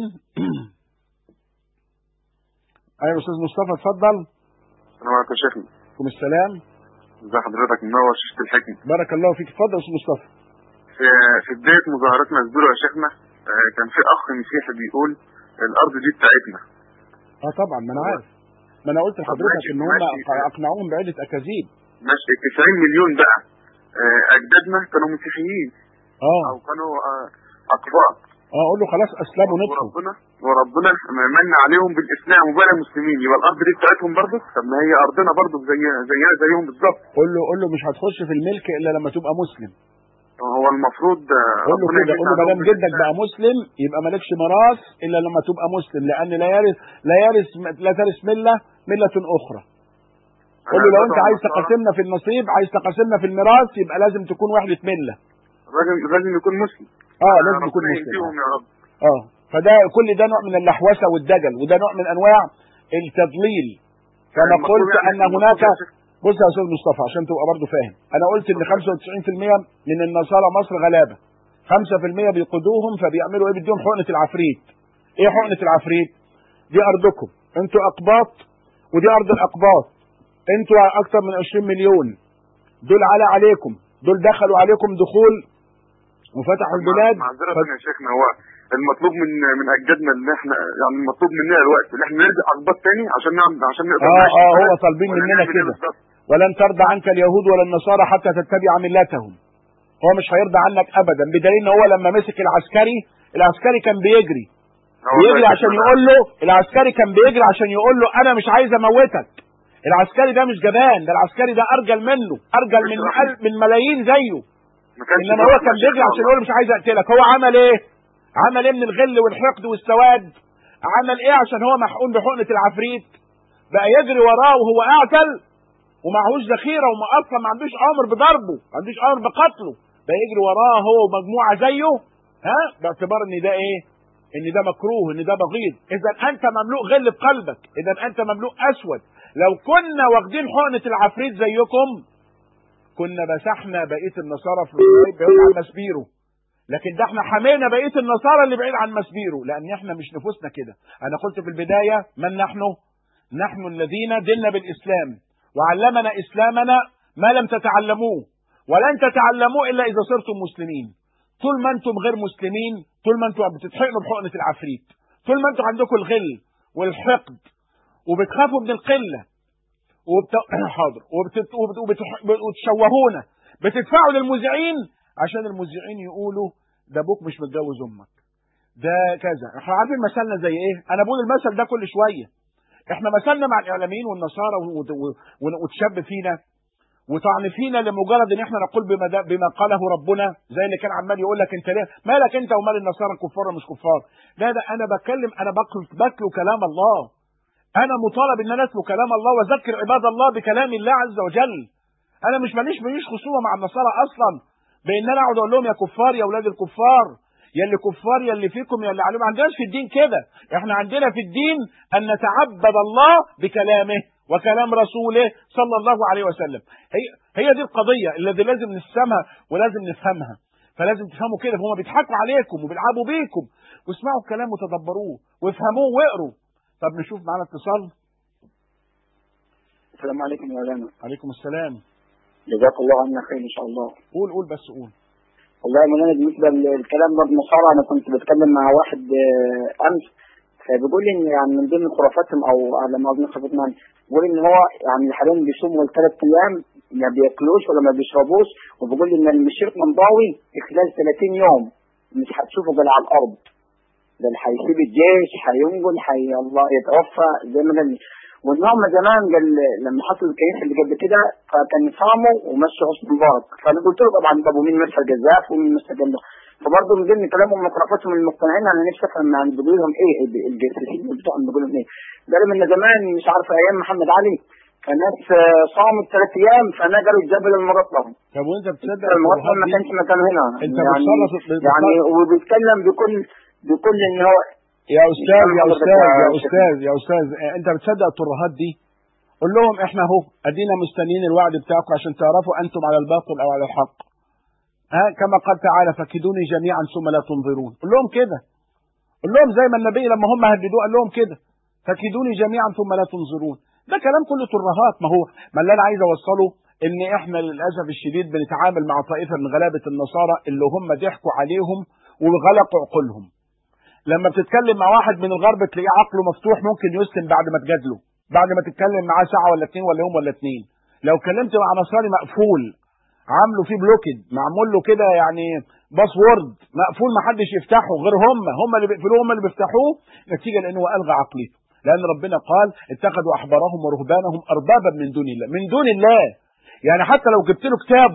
ايوه استاذ مصطفى اتفضل السلام عليكم يا شيخنا عليكم السلام ازي حضرتك منور شيخة الحكمة بارك الله فيك اتفضل يا استاذ مصطفى في في بداية مظاهرات مسجولة يا شيخنا آه، كان في اخ مسيحي بيقول الارض دي بتاعتنا اه طبعا ما انا عارف ما انا قلت لحضرتك ماشي، ان هم ماشي. اقنعوهم بعده اكاذيب ماشي 90 مليون بقى آه، اجدادنا كانوا مسيحيين او اه كانوا آه، اقباط اه اقول له خلاص اسلموا نطفوا وربنا وربنا من عليهم بالاسلام وبقى مسلمين يبقى الارض دي بتاعتهم برضه طب ما هي ارضنا برضه زي زينا زيهم بالظبط قول له قول له مش هتخش في الملك الا لما تبقى مسلم هو هو المفروض آه، قول له ربنا كده قول له ما دام يجعله جدك بقى مسلم يبقى مالكش ميراث الا لما تبقى مسلم لان لا يرث لا يرث لا ترث مله مله اخرى قول له لو انت عايز تقاسمنا في النصيب عايز تقاسمنا في الميراث يبقى لازم تكون وحده مله لازم لازم يكون مسلم اه لازم يكون ربنا مسلم يهديهم يا رب اه فده كل ده نوع من اللحوسه والدجل وده نوع من انواع التضليل كما المفروض قلت يعني ان المفروض هناك يا شيخ- بص يا استاذ مصطفى عشان تبقى برضه فاهم انا قلت ان 95% من النصارى مصر غلابه 5% بيقودوهم فبيعملوا ايه بيديهم حقنه العفريت ايه حقنه العفريت دي ارضكم انتوا اقباط ودي ارض الاقباط انتوا اكثر من 20 مليون دول على عليكم دول دخلوا عليكم دخول وفتحوا البلاد معذرة يا شيخنا هو المطلوب من من اجدادنا ان احنا يعني المطلوب مننا الوقت ان احنا نرجع اقباط تاني عشان نعمل عشان نقدر اه نعيش اه في هو البلد. طالبين ولا مننا نعمل إيه كده بالظبط؟ ولن ترضى عنك اليهود ولا النصارى حتى تتبع ملتهم هو مش هيرضى عنك ابدا بدليل ان هو لما مسك العسكري العسكري كان بيجري هو بيجري ده عشان كده. يقول له العسكري كان بيجري عشان يقول له انا مش عايز اموتك العسكري ده مش جبان ده العسكري ده ارجل منه ارجل من أل- من ملايين زيه ما كانش انما هو بيروح كان مع بيجري الشيخ عشان يقول مش عايز اقتلك هو عمل ايه عمل ايه من الغل والحقد والسواد عمل ايه عشان هو محقون بحقنه العفريت بقى يجري وراه وهو اعتل ومعهوش ذخيره وما اصلا ما عندوش امر بضربه ما عندوش امر بقتله بقى يجري وراه هو ومجموعه زيه ها باعتبار ان ده ايه ان ده مكروه ان ده بغيض اذا انت مملوء غل في قلبك اذا انت مملوء اسود لو كنا واخدين حقنه العفريت زيكم كنا مسحنا بقيه النصارى في بعيد عن مسبيرو لكن ده احنا حمينا بقيه النصارى اللي بعيد عن مسبيرو لان احنا مش نفوسنا كده انا قلت في البدايه من نحن نحن الذين دلنا بالاسلام وعلمنا اسلامنا ما لم تتعلموه ولن تتعلموه الا اذا صرتم مسلمين طول ما انتم غير مسلمين طول ما انتم بتتحقنوا بحقنه العفريت طول ما انتم عندكم الغل والحقد وبتخافوا من القله وبت... حاضر وبتت... وبت... وبت... وبتشوهونا بتدفعوا للمذيعين عشان المذيعين يقولوا ده ابوك مش متجوز امك ده كذا احنا عارفين مثلنا زي ايه انا بقول المثل ده كل شويه احنا مثلنا مع الاعلاميين والنصارى و- و- و- وتشب فينا وطعن فينا لمجرد ان احنا نقول بما, ده بما قاله ربنا زي اللي كان عمال يقول لك انت ليه مالك انت ومال النصارى كفار ولا مش كفار لا ده انا بتكلم انا بتلو بتلو كلام الله انا مطالب ان انا اتلو كلام الله واذكر عباد الله بكلام الله عز وجل انا مش ماليش ماليش خصومه مع النصارى اصلا بان انا اقعد اقول لهم يا كفار يا اولاد الكفار يا اللي كفار يا اللي فيكم يا اللي عليهم ما عندناش في الدين كده احنا عندنا في الدين ان نتعبد الله بكلامه وكلام رسوله صلى الله عليه وسلم هي هي دي القضيه الذي لازم نفهمها ولازم نفهمها فلازم تفهموا كده فهم بيضحكوا عليكم وبيلعبوا بيكم واسمعوا الكلام وتدبروه وافهموه واقروا طب نشوف معانا اتصال السلام عليكم يا مولانا عليكم السلام جزاك الله عنا خير ان شاء الله قول قول بس قول والله يا مولانا بالنسبه للكلام ده بالنصارى انا كنت بتكلم مع واحد آه، امس فبيقول لي ان يعني من ضمن خرافاتهم او على ما اظن خرافات يعني بيقول ان هو يعني حاليا بيصوموا الثلاث ايام ما بياكلوش ولا ما بيشربوش وبيقول لي ان الشرك منضوي في خلال 30 يوم مش هتشوفه بل على الارض ده اللي هيسيب الجيش هينقل حي الله يتوفى زي ما قال وان هم زمان قال لما حصل الكيس اللي قبل كده فكان صاموا ومشوا حسن مبارك فانا قلت له طبعا طب ومين مسح الجزاف ومين مسح الجزاف فبرضه من ضمن كلامهم ومقرفاتهم المقتنعين انا نفسي افهم يعني بيقولوا لهم ايه الجاسوسين بتوعهم بيقولوا لهم ايه؟ قالوا من زمان مش عارف ايام محمد علي فالناس آه، صامت ثلاث ايام فنقلوا الجبل المرطب طب وانت بتصدق المرطب ما الشبهات كانش دي؟ مكانه هنا انت يعني بتصرف بتصرف- يعني وبيتكلم بكل بكل ان هو يا استاذ يا حضرتك استاذ يا يا شيخ. استاذ يا استاذ اه، انت بتصدق الترهات دي قول لهم احنا اهو ادينا مستنيين الوعد بتاعكم عشان تعرفوا انتم على الباطل او على الحق ها كما قال تعالى فكدوني جميعا ثم لا تنظرون قول لهم كده قول لهم زي ما النبي لما هم هددوه قال لهم كده فكدوني جميعا ثم لا تنظرون ده كلام كله ترهات ما هو ما اللي انا عايز اوصله ان احنا للاسف الشديد بنتعامل مع طائفه من غلابه النصارى اللي هم ضحكوا عليهم وغلقوا عقولهم لما بتتكلم مع واحد من الغرب تلاقيه عقله مفتوح ممكن يسلم بعد ما تجادله بعد ما تتكلم معاه ساعه ولا اتنين ولا يوم ولا اتنين لو كلمت مع نصراني مقفول عامله فيه بلوكد معمول له كده يعني باسورد مقفول ما حدش يفتحه غير هم هم اللي بيقفلوه هم اللي بيفتحوه نتيجه لانه الغى عقليته لان ربنا قال اتخذوا احبارهم ورهبانهم اربابا من دون الله من دون الله يعني حتى لو جبت له كتابه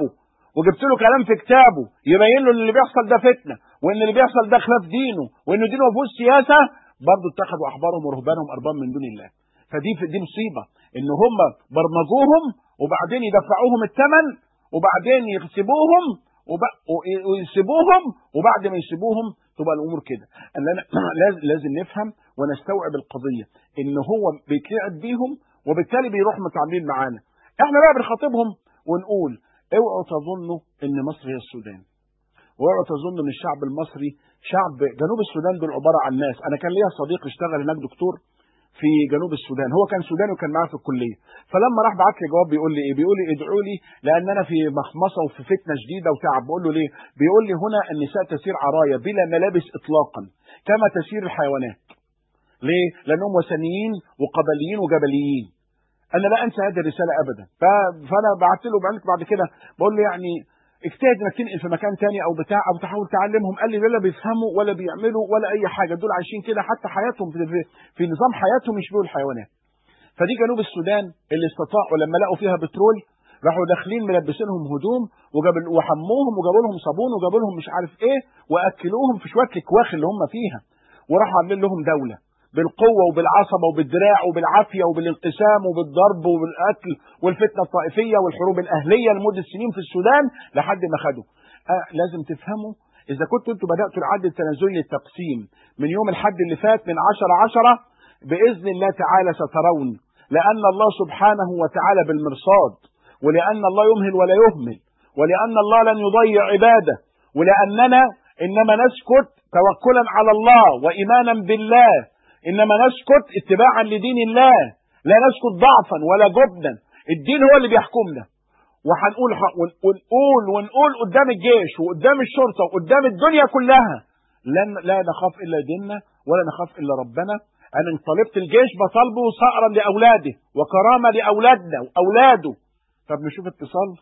وجبت له كلام في كتابه يبين له ان اللي بيحصل ده فتنه وان اللي بيحصل ده خلاف دينه وان دينه ما فيهوش سياسه برضه اتخذوا احبارهم ورهبانهم ارباب من دون الله فدي دي مصيبه ان هم برمجوهم وبعدين يدفعوهم الثمن وبعدين يسيبوهم وب- و- ويسيبوهم وبعد ما يسيبوهم تبقى الامور كده ان أنا لازم لازم نفهم ونستوعب القضيه ان هو بيتلعب بيهم وبالتالي بيروح متعاملين معانا احنا بقى بنخاطبهم ونقول اوعوا تظنوا ان مصر هي السودان واوعوا تظنوا ان الشعب المصري شعب جنوب السودان دول عباره عن ناس انا كان ليا صديق اشتغل هناك دكتور في جنوب السودان هو كان سوداني وكان معايا في الكليه فلما راح بعت لي جواب بيقول لي ايه بيقول لي ادعوا لي لان انا في مخمصه وفي فتنه شديده وتعب بقول له ليه بيقول لي هنا النساء تسير عرايا بلا ملابس اطلاقا كما تسير الحيوانات ليه لانهم وثنيين وقبليين وجبليين انا لا انسى هذه الرساله ابدا ف- فانا بعت له بعت بعد كده بقول له يعني اجتهد انك تنقل في مكان تاني او بتاع او تحاول تعلمهم قال لي لا بيفهموا ولا بيعملوا ولا اي حاجه دول عايشين كده حتى حياتهم في, في, في نظام حياتهم يشبهوا الحيوانات فدي جنوب السودان اللي استطاعوا لما لقوا فيها بترول راحوا داخلين ملبسينهم هدوم وجاب وحموهم وجابوا لهم صابون وجابوا لهم مش عارف ايه واكلوهم في شويه الكواخ اللي هم فيها وراحوا عاملين لهم دوله بالقوه وبالعصبه وبالدراع وبالعافيه وبالانقسام وبالضرب وبالقتل والفتنه الطائفيه والحروب الاهليه لمده سنين في السودان لحد ما خدوا آه لازم تفهموا اذا كنتوا انتوا بداتوا العد التنازلي للتقسيم من يوم الحد اللي فات من 10 10 باذن الله تعالى سترون لان الله سبحانه وتعالى بالمرصاد ولان الله يمهل ولا يهمل ولان الله لن يضيع عباده ولاننا انما نسكت توكلا على الله وايمانا بالله انما نسكت اتباعا لدين الله لا نسكت ضعفا ولا جبنا الدين هو اللي بيحكمنا وهنقول ح- ون- ونقول ونقول قدام الجيش وقدام الشرطه وقدام الدنيا كلها لن لا نخاف الا ديننا ولا نخاف الا ربنا انا ان طالبت الجيش بطالبه صقرا لاولاده وكرامه لاولادنا واولاده طب نشوف اتصال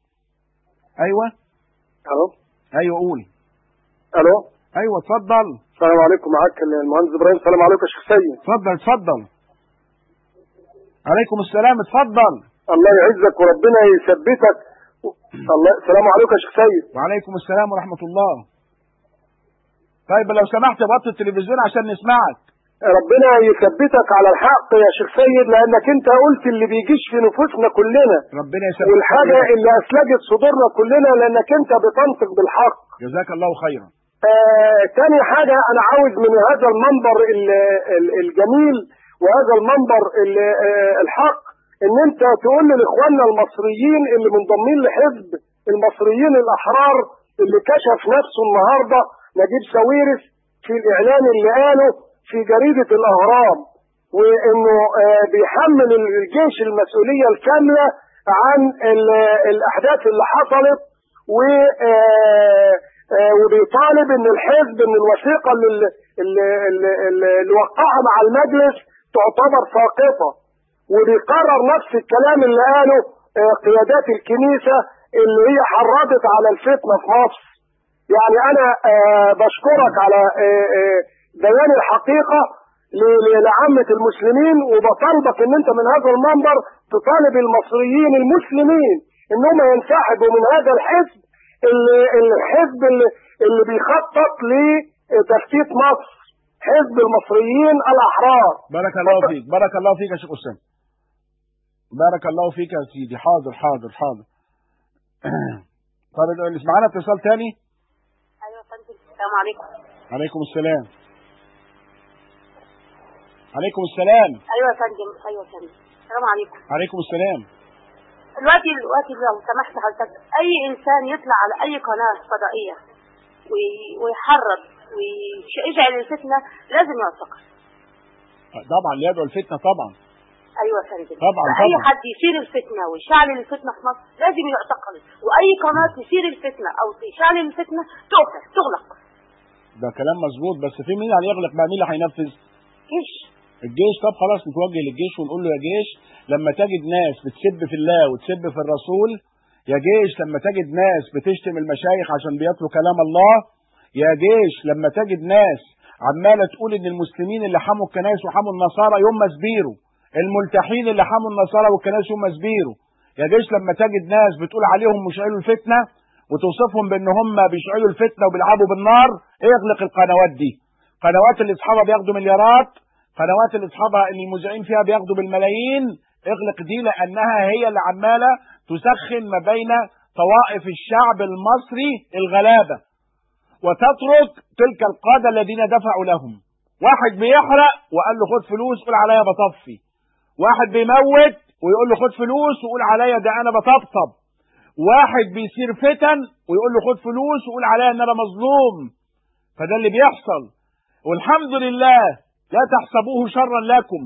ايوه الو ايوه قول الو ايوه اتفضل السلام عليكم معاك المهندس ابراهيم السلام عليكم يا شيخ سيد اتفضل اتفضل عليكم السلام اتفضل الله يعزك وربنا يثبتك الله السلام عليكم يا شيخ سيد وعليكم السلام ورحمة الله طيب لو سمحت بطل التلفزيون عشان نسمعك ربنا يثبتك على الحق يا شيخ سيد لانك انت قلت اللي بيجيش في نفوسنا كلنا ربنا يسلمك والحاجه اللي اسلجت صدورنا كلنا لانك انت بتنطق بالحق جزاك الله خيرا آه تاني حاجة أنا عاوز من هذا المنبر ال- ال- الجميل وهذا المنبر ال- آه الحق إن أنت تقول لإخواننا المصريين اللي منضمين لحزب المصريين الأحرار اللي كشف نفسه النهاردة نجيب ساويرس في الإعلان اللي قاله في جريدة الأهرام وإنه آه بيحمل الجيش المسؤولية الكاملة عن ال- الأحداث اللي حصلت و آه آه، وبيطالب ان الحزب ان الوثيقه اللي, اللي, اللي, اللي, اللي وقعها مع المجلس تعتبر ساقطه وبيكرر نفس الكلام اللي قاله آه، قيادات الكنيسه اللي هي حرضت على الفتنه في مصر يعني انا آه، بشكرك على آه، آه، بيان الحقيقه ل- ل- لعامه المسلمين وبطالبك ان انت من هذا المنبر تطالب المصريين المسلمين انهم ينسحبوا من هذا الحزب اللي الحزب اللي, اللي بيخطط لتفتيت مصر حزب المصريين الاحرار بارك الله فيك بارك الله فيك يا شيخ أسامة بارك الله فيك يا سيدي حاضر حاضر حاضر طب اللي معانا اتصال تاني ايوه يا فندم السلام عليكم عليكم السلام عليكم السلام ايوه يا فندم ايوه يا فندم السلام عليكم عليكم السلام دلوقتي دلوقتي لو سمحت حضرتك اي انسان يطلع على اي قناه فضائيه وي- ويحرض ويشعل الفتنه لازم يعتقل طبعا يدعو الفتنة طبعا ايوه يا فندم طبعا، اي طبعا. حد يثير الفتنه ويشعل الفتنه في مصر لازم يعتقل واي قناه تثير الفتنه او تشعل الفتنه تقفل تغلق ده كلام مظبوط بس في مين اللي هيغلق بقى مين اللي هينفذ جيش الجيش طب خلاص نتوجه للجيش ونقول له يا جيش لما تجد ناس بتسب في الله وتسب في الرسول يا جيش لما تجد ناس بتشتم المشايخ عشان بيتلوا كلام الله يا جيش لما تجد ناس عماله تقول ان المسلمين اللي حموا الكنائس وحموا النصارى يوم ما سبيروا الملتحين اللي حموا النصارى والكنائس يوم ما سبيروا يا جيش لما تجد ناس بتقول عليهم مشعلوا الفتنه وتوصفهم بان هم بيشعلوا الفتنه وبيلعبوا بالنار اغلق القنوات دي قنوات اللي اصحابها بياخدوا مليارات قنوات اللي اصحابها اللي المذيعين فيها بياخدوا بالملايين اغلق دي لانها هي اللي عماله تسخن ما بين طوائف الشعب المصري الغلابه وتترك تلك القاده الذين دفعوا لهم واحد بيحرق وقال له خد فلوس قول عليا بطفي واحد بيموت ويقول له خد فلوس وقول عليا ده انا بطبطب واحد بيصير فتن ويقول له خد فلوس وقول عليا ان انا مظلوم فده اللي بيحصل والحمد لله لا تحسبوه شرا لكم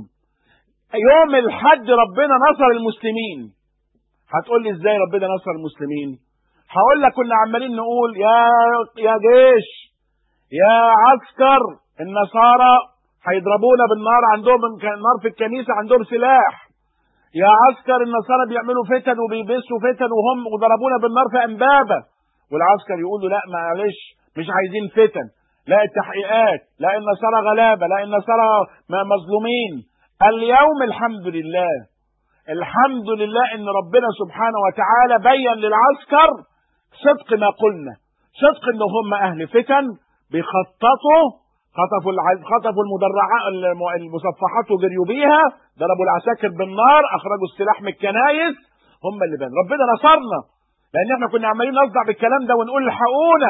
يوم الحج ربنا نصر المسلمين هتقول لي ازاي ربنا نصر المسلمين هقول لك كنا عمالين نقول يا يا جيش يا عسكر النصارى هيضربونا بالنار عندهم نار في الكنيسه عندهم سلاح يا عسكر النصارى بيعملوا فتن وبيبثوا فتن وهم وضربونا بالنار في امبابه والعسكر يقول له لا معلش مش عايزين فتن لا التحقيقات لا النصارى غلابه لا النصارى مظلومين اليوم الحمد لله الحمد لله ان ربنا سبحانه وتعالى بين للعسكر صدق ما قلنا صدق ان هم اهل فتن بيخططوا خطفوا خطفوا المدرعات المصفحات وجريوا بيها ضربوا العساكر بالنار اخرجوا السلاح من الكنايس هم اللي بان ربنا نصرنا لان احنا كنا عمالين نصدع بالكلام ده ونقول الحقونا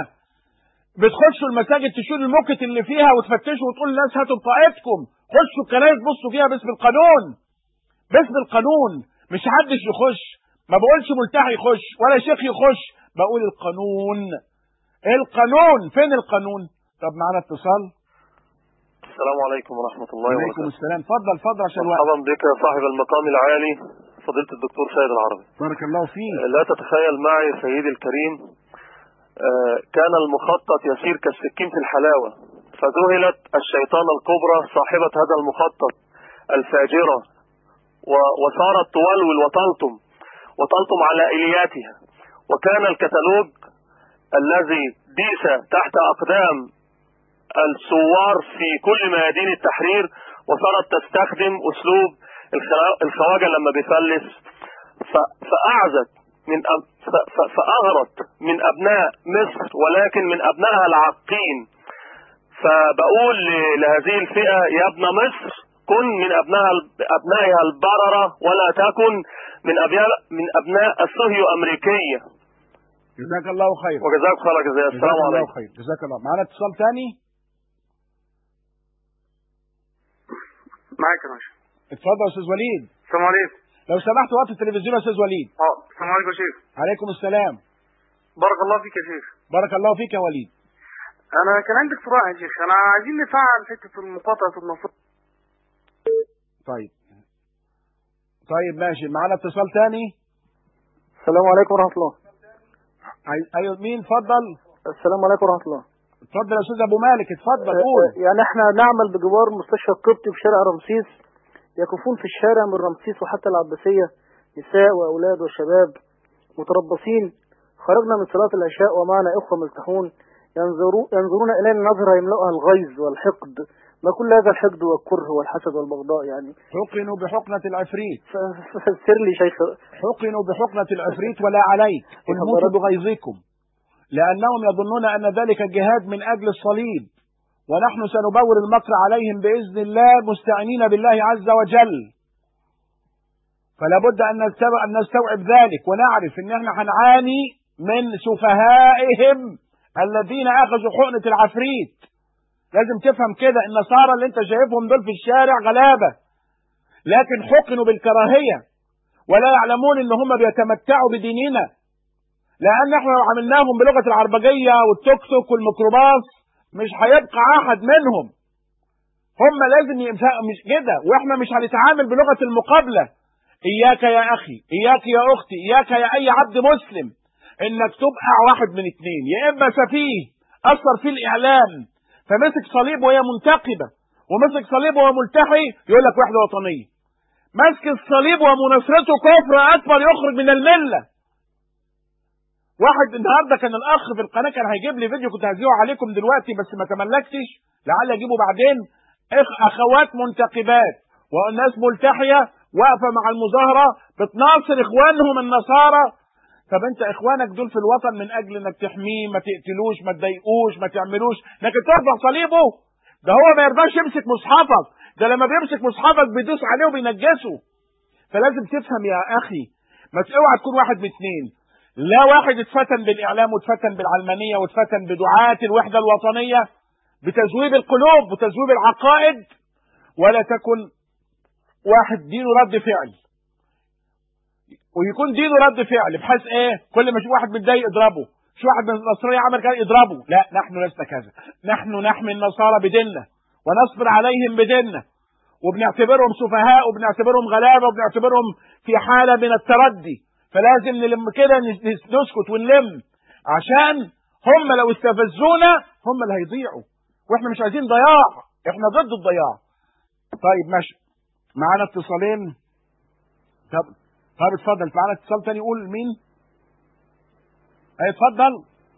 بتخشوا المساجد تشيلوا الموكت اللي فيها وتفتشوا وتقول للناس هاتوا بطاقتكم خشوا الكنايس بصوا فيها باسم القانون باسم القانون مش حدش يخش ما بقولش ملتحي يخش ولا شيخ يخش بقول القانون القانون فين القانون طب معانا اتصال السلام عليكم ورحمة الله وعليكم وبركاته السلام اتفضل اتفضل عشان الوقت مرحبا بك يا صاحب المقام العالي فضيلة الدكتور سيد العربي بارك الله فيك لا تتخيل معي سيدي الكريم آه، كان المخطط يسير كالسكين في الحلاوة فذهلت الشيطان الكبرى صاحبة هذا المخطط الفاجرة و- وصارت تولول وتلطم وتلطم على إلياتها وكان الكتالوج الذي ديس تحت أقدام الثوار في كل ميادين التحرير وصارت تستخدم أسلوب الخلا- الخواجة لما بيفلس ف- فأعزت من أب- ف- ف- فأغرت من أبناء مصر ولكن من أبنائها العاقين فبقول ل- لهذه الفئة يا ابن مصر كن من أبنائها أبنائها البررة ولا تكن من أبناء من أبناء الصهيو أمريكية جزاك الله خير وجزاك خير جزاء جزاك السلام الله عليكم خير جزاك الله معانا اتصال تاني معاك يا باشا اتفضل يا استاذ وليد السلام عليكم لو سمحت وقت التلفزيون يا استاذ وليد اه السلام عليكم يا شيخ عليكم السلام بارك الله فيك يا شيخ بارك الله فيك يا وليد انا كان عندي اقتراح يا شيخ انا عايزين نفعل حته المقاطعه النصر طيب طيب ماشي معانا اتصال تاني السلام عليكم ورحمة الله عايز- ايوه مين اتفضل السلام عليكم ورحمة الله اتفضل يا استاذ ابو مالك اتفضل قول يعني احنا نعمل بجوار مستشفى القبطي في شارع رمسيس يقفون في الشارع من رمسيس وحتى العباسية نساء وأولاد وشباب متربصين خرجنا من صلاة العشاء ومعنا إخوة ملتحون ينظروا ينظرون إلينا نظرة يملؤها الغيظ والحقد ما كل هذا الحقد والكره والحسد والبغضاء يعني حقنوا بحقنة العفريت ف- فسر لي شيخ حقنوا بحقنة العفريت ولا عليك إن موتوا بغيظكم لأنهم يظنون أن ذلك الجهاد من أجل الصليب ونحن سنبور المكر عليهم بإذن الله مستعينين بالله عز وجل فلا بد أن نستوعب, أن نستوعب ذلك ونعرف أن احنا هنعاني من سفهائهم الذين أخذوا حقنة العفريت لازم تفهم كده النصارى اللي انت شايفهم دول في الشارع غلابة لكن حقنوا بالكراهية ولا يعلمون ان هم بيتمتعوا بديننا لان احنا لو عملناهم بلغة العربجية والتوك توك والميكروباص مش هيبقى احد منهم هم لازم يمسا- مش كده واحنا مش هنتعامل بلغة المقابلة اياك يا اخي اياك يا اختي اياك يا اي عبد مسلم انك تبقى واحد من اتنين يا اما سفيه اثر فيه الاعلام فمسك صليب وهي منتقبة ومسك صليب وهو ملتحي يقول لك وحدة وطنية مسك الصليب ومناصرته كفر اكبر يخرج من المله واحد النهارده كان الاخ في القناه كان هيجيب لي فيديو كنت هذيعه عليكم دلوقتي بس ما تملكتش لعل اجيبه بعدين إخ- اخوات منتقبات والناس ملتحيه واقفه مع المظاهره بتناصر اخوانهم النصارى طب انت اخوانك دول في الوطن من اجل انك تحميه ما تقتلوش ما تضايقوش ما تعملوش لكن ترفع صليبه ده هو ما يرضاش يمسك مصحفك ده لما بيمسك مصحفك بيدوس عليه وبينجسه فلازم تفهم يا اخي ما ت- اوعى تكون واحد من اتنين لا واحد اتفتن بالاعلام واتفتن بالعلمانيه واتفتن بدعاة الوحده الوطنيه بتزويب القلوب وتزويب العقائد ولا تكن واحد دينه رد فعل ويكون دينه رد فعل بحيث ايه كل ما يشوف واحد متضايق اضربه شو واحد من النصرانيه عمل كده اضربه لا نحن لسنا كذا نحن نحمي النصارى بديننا ونصبر عليهم بديننا وبنعتبرهم سفهاء وبنعتبرهم غلابه وبنعتبرهم في حاله من التردي فلازم نلم كده نس- نس- نسكت ونلم عشان هم لو استفزونا هم اللي هيضيعوا واحنا مش عايزين ضياع احنا ضد الضياع طيب ماشي معانا اتصالين طب طب اتفضل معانا اتصال تاني قول مين اي اتفضل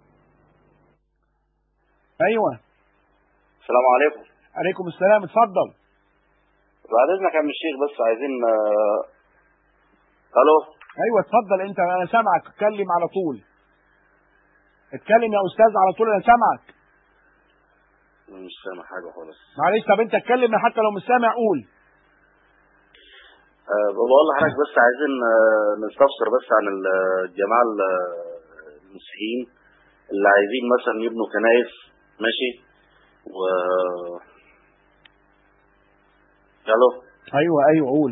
ايوه السلام عليكم عليكم السلام اتفضل بعد اذنك يا عم الشيخ بس عايزين آه، الو ايوه اتفضل انت انا سامعك اتكلم على طول اتكلم يا استاذ على طول انا سامعك مش سامع حاجه خالص معلش طب انت اتكلم حتى لو مش سامع قول أه بقول لحضرتك بس عايزين آه، نستفسر بس عن ال- الجماعه ال- المسيحيين اللي عايزين مثلا يبنوا كنايس ماشي و الو ايوه ايوه قول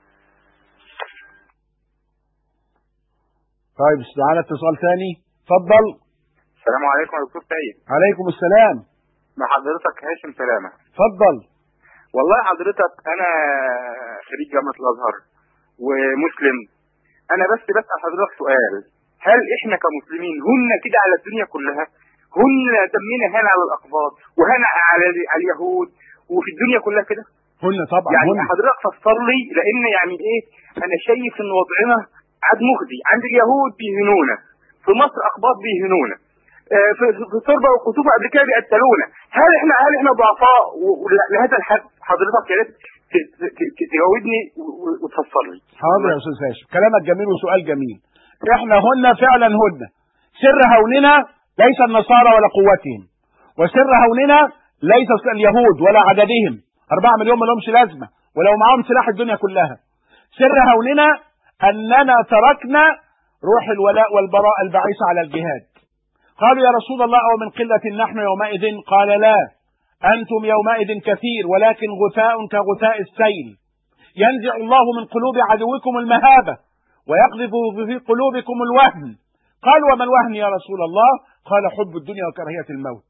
طيب معانا اتصال تاني اتفضل السلام عليكم يا دكتور سيد عليكم السلام مع حضرتك هاشم سلامة اتفضل والله حضرتك أنا خريج جامعة الأزهر ومسلم أنا بس بسأل حضرتك سؤال هل إحنا كمسلمين هن كده على الدنيا كلها هن دمنا هنا على الأقباط وهنا على على اليهود وفي الدنيا كلها كده هن طبعا يعني هن حضرتك فسر لي لأن يعني إيه أنا شايف إن وضعنا عاد مخزي عند اليهود بيهنونا في مصر أقباط بيهنونا آه، في في التربه والقطوفه قبل كده بيقتلونا هل احنا هل احنا ضعفاء و- و- لهذا الحد حضرتك يا ريت ت- ت- ت- تجاوبني و- و- وتفسر لي حاضر يا استاذ هاشم كلامك جميل وسؤال جميل احنا هن فعلا هن سر هوننا ليس النصارى ولا قوتهم وسر هوننا ليس اليهود ولا عددهم أربعة مليون ما لهمش لازمة ولو معاهم سلاح الدنيا كلها سر هوننا أننا تركنا روح الولاء والبراء البعيثة على الجهاد قالوا يا رسول الله أو من قلة نحن يومئذ قال لا أنتم يومئذ كثير ولكن غثاء كغثاء السيل ينزع الله من قلوب عدوكم المهابة ويقذف في قلوبكم الوهن قال وما الوهن يا رسول الله قال حب الدنيا وكراهية الموت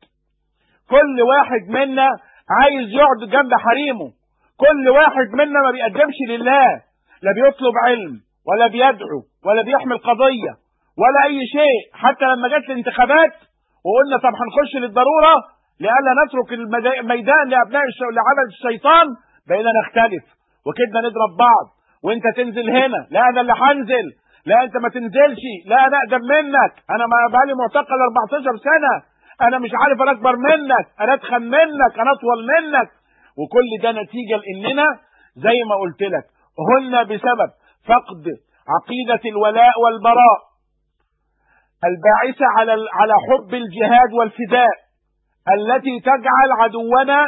كل واحد منا عايز يقعد جنب حريمه كل واحد منا ما بيقدمش لله لا بيطلب علم ولا بيدعو ولا بيحمل قضية ولا أي شيء حتى لما جت الانتخابات وقلنا طب هنخش للضرورة لئلا نترك المدا- الميدان لأبناء الش... لعمل الشيطان بقينا نختلف وكدنا نضرب بعض وانت تنزل هنا لا انا اللي هنزل لا انت ما تنزلش لا انا اقدم منك انا ما بقالي معتقل 14 سنه انا مش عارف انا اكبر منك انا اتخن منك انا اطول منك وكل ده نتيجه لاننا زي ما قلت لك هن بسبب فقد عقيده الولاء والبراء الباعثه على على حب الجهاد والفداء التي تجعل عدونا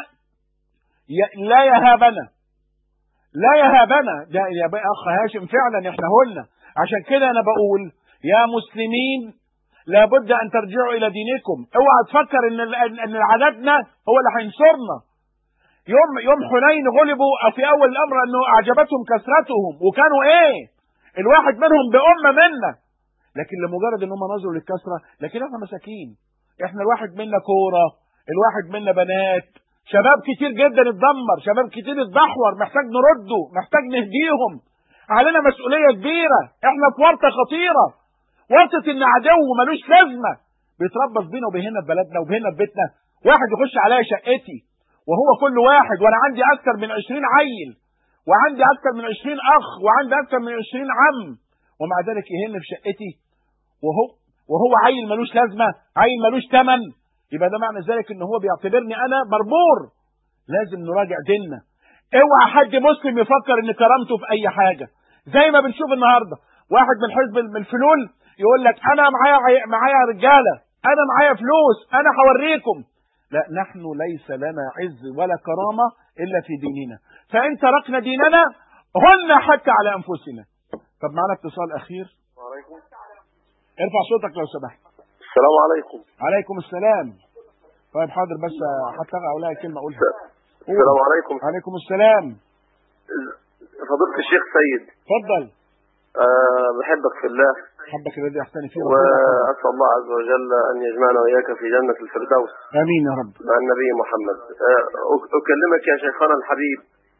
ي- لا يهابنا لا يهابنا ده يا بقى اخ هاشم فعلا احنا هن عشان كده انا بقول يا مسلمين لابد ان ترجعوا الى دينكم اوعى تفكر ان ال- ان إن عددنا هو اللي هينصرنا يوم يوم حنين غلبوا في اول الامر انه اعجبتهم كثرتهم وكانوا ايه الواحد منهم بامه منا لكن لمجرد ان هم نظروا للكثره لكن احنا مساكين احنا الواحد منا كوره الواحد منا بنات شباب كتير جدا اتدمر شباب كتير اتدحور محتاج نرده محتاج نهديهم علينا مسؤوليه كبيره احنا في ورطه خطيره ورطه ان عدو ملوش لازمه بيتربص بينا وبيننا في بلدنا وبيننا في بيتنا واحد يخش عليا شقتي وهو كل واحد وانا عندي اكثر من 20 عيل وعندي اكثر من 20 اخ وعندي اكثر من 20 عم ومع ذلك يهن في شقتي وهو وهو عيل ملوش لازمه عيل ملوش ثمن يبقى ده معنى ذلك ان هو بيعتبرني انا بربور لازم نراجع ديننا اوعى حد مسلم يفكر ان كرامته في اي حاجه زي ما بنشوف النهارده واحد من حزب من الفلول يقول لك انا معايا عي- معايا رجاله انا معايا فلوس انا هوريكم لا نحن ليس لنا عز ولا كرامه الا في ديننا فان تركنا ديننا هن حتى على انفسنا طب معنا اتصال اخير ارفع صوتك لو سمحت السلام عليكم عليكم السلام طيب حاضر بس حتى اقولها كلمه اقولها السلام عليكم عليكم السلام فضيلة الشيخ سيد اتفضل أه بحبك في الله حبك الذي احسن فيه ربنا يحفظك. وأسأل الله عز وجل أن يجمعنا وإياك في جنة الفردوس امين يا رب مع النبي محمد أه أك- أكلمك يا شيخنا الحبيب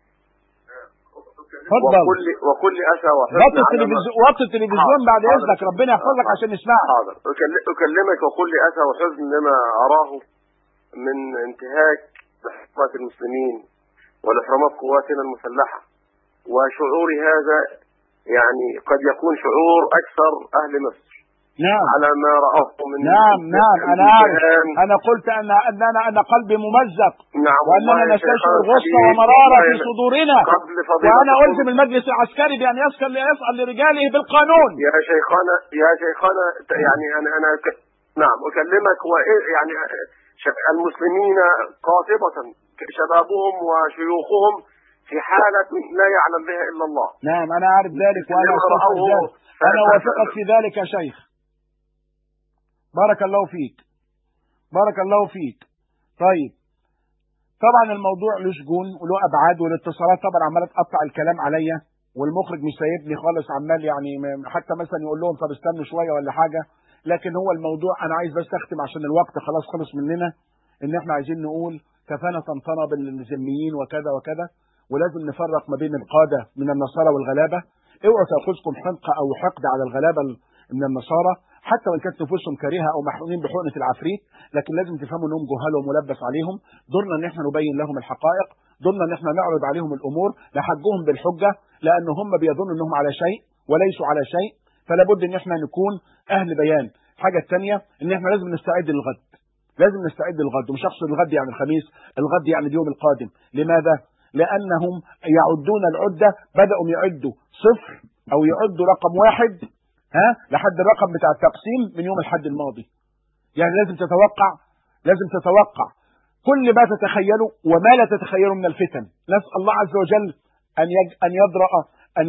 اتفضل وكل وكل أسى وحزن وطي على التلفزيون ما- وطي التلفزيون بعد حاضر. اذنك ربنا يحفظك عشان نسمعك حاضر أكل- أكلمك وكل أسى وحزن لما أراه من انتهاك حرمات المسلمين ولحرمات قواتنا المسلحة وشعوري هذا يعني قد يكون شعور أكثر أهل مصر نعم على ما رأوه من نعم نعم انا عارف امتهان. انا قلت ان ان انا ان قلبي ممزق نعم واننا والله يا نستشعر شيخنا غصه الحبيب، ومراره في والله صدورنا قبل فضيلتكم- وانا الزم المجلس العسكري بان يسأل يسأل لرجاله بالقانون يا شيخنا يا شيخنا يعني انا انا ك... نعم اكلمك وإيه يعني ش- المسلمين قاطبة شبابهم وشيوخهم في حالة لا يعلم بها الا الله نعم انا عارف ذلك وانا لما استشعر رأوه ذلك انا اوافقك في ذلك يا شيخ بارك الله فيك بارك الله فيك طيب طبعا الموضوع له شجون وله ابعاد والاتصالات طبعا عماله تقطع الكلام عليا والمخرج مش سايبني خالص عمال يعني م- حتى مثلا يقول لهم طب استنوا شويه ولا حاجه لكن هو الموضوع انا عايز بس اختم عشان الوقت خلاص خلص مننا ان احنا عايزين نقول كفانا طنطنه بالذميين وكذا وكذا ولازم نفرق ما بين القاده من النصارى والغلابه اوعوا تاخذكم حنقه او حقد على الغلابه ال- من النصارى حتى وان كانت نفوسهم كريهه او محقونين بحقنه العفريت لكن لازم تفهموا انهم جهال وملبس عليهم دورنا ان احنا نبين لهم الحقائق دورنا ان احنا نعرض عليهم الامور نحجهم بالحجه لان هم بيظنوا انهم على شيء وليسوا على شيء فلا بد ان احنا نكون اهل بيان الحاجه الثانيه ان احنا لازم نستعد للغد لازم نستعد للغد ومش اقصد الغد يعني الخميس الغد يعني اليوم القادم لماذا لانهم يعدون العده بداوا يعدوا صفر او يعدوا رقم واحد ها لحد الرقم بتاع التقسيم من يوم الحد الماضي يعني لازم تتوقع لازم تتوقع كل ما تتخيله وما لا تتخيله من الفتن نسال الله عز وجل ان يج... ان يدرأ ان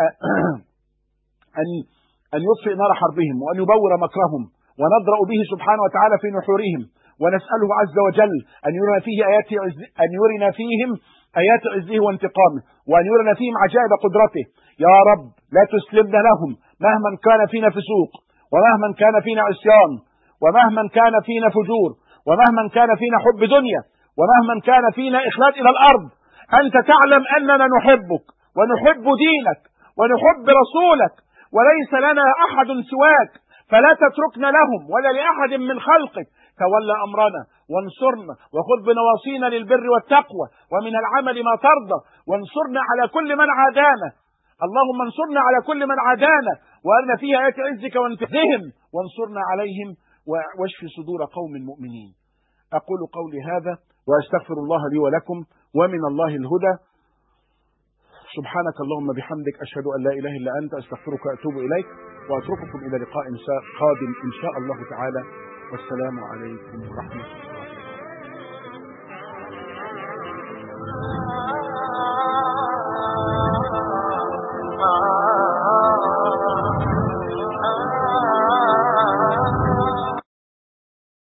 ان ان يطفئ نار حربهم وان يبور مكرهم ونضرأ به سبحانه وتعالى في نحورهم ونسأله عز وجل أن يرنا فيه آيات عز... أن يرنا فيهم آيات عزه وانتقامه وأن يرنا فيهم عجائب قدرته يا رب لا تسلمنا لهم مهما كان فينا فسوق ومهما كان فينا عصيان ومهما كان فينا فجور ومهما كان فينا حب دنيا ومهما كان فينا إخلاد إلى الأرض أنت تعلم أننا نحبك ونحب دينك ونحب رسولك وليس لنا أحد سواك فلا تتركنا لهم ولا لأحد من خلقك تولى أمرنا وانصرنا وخذ بنواصينا للبر والتقوى ومن العمل ما ترضى وانصرنا على كل من عادانا اللهم انصرنا على كل من عادانا وأرنا فيها آيات عزك وانتههم وانصرنا عليهم واشف صدور قوم مؤمنين أقول قولي هذا وأستغفر الله لي ولكم ومن الله الهدى سبحانك اللهم بحمدك أشهد أن لا إله إلا أنت أستغفرك وأتوب إليك وأترككم إلى لقاء قادم إن شاء الله تعالى والسلام عليكم ورحمة الله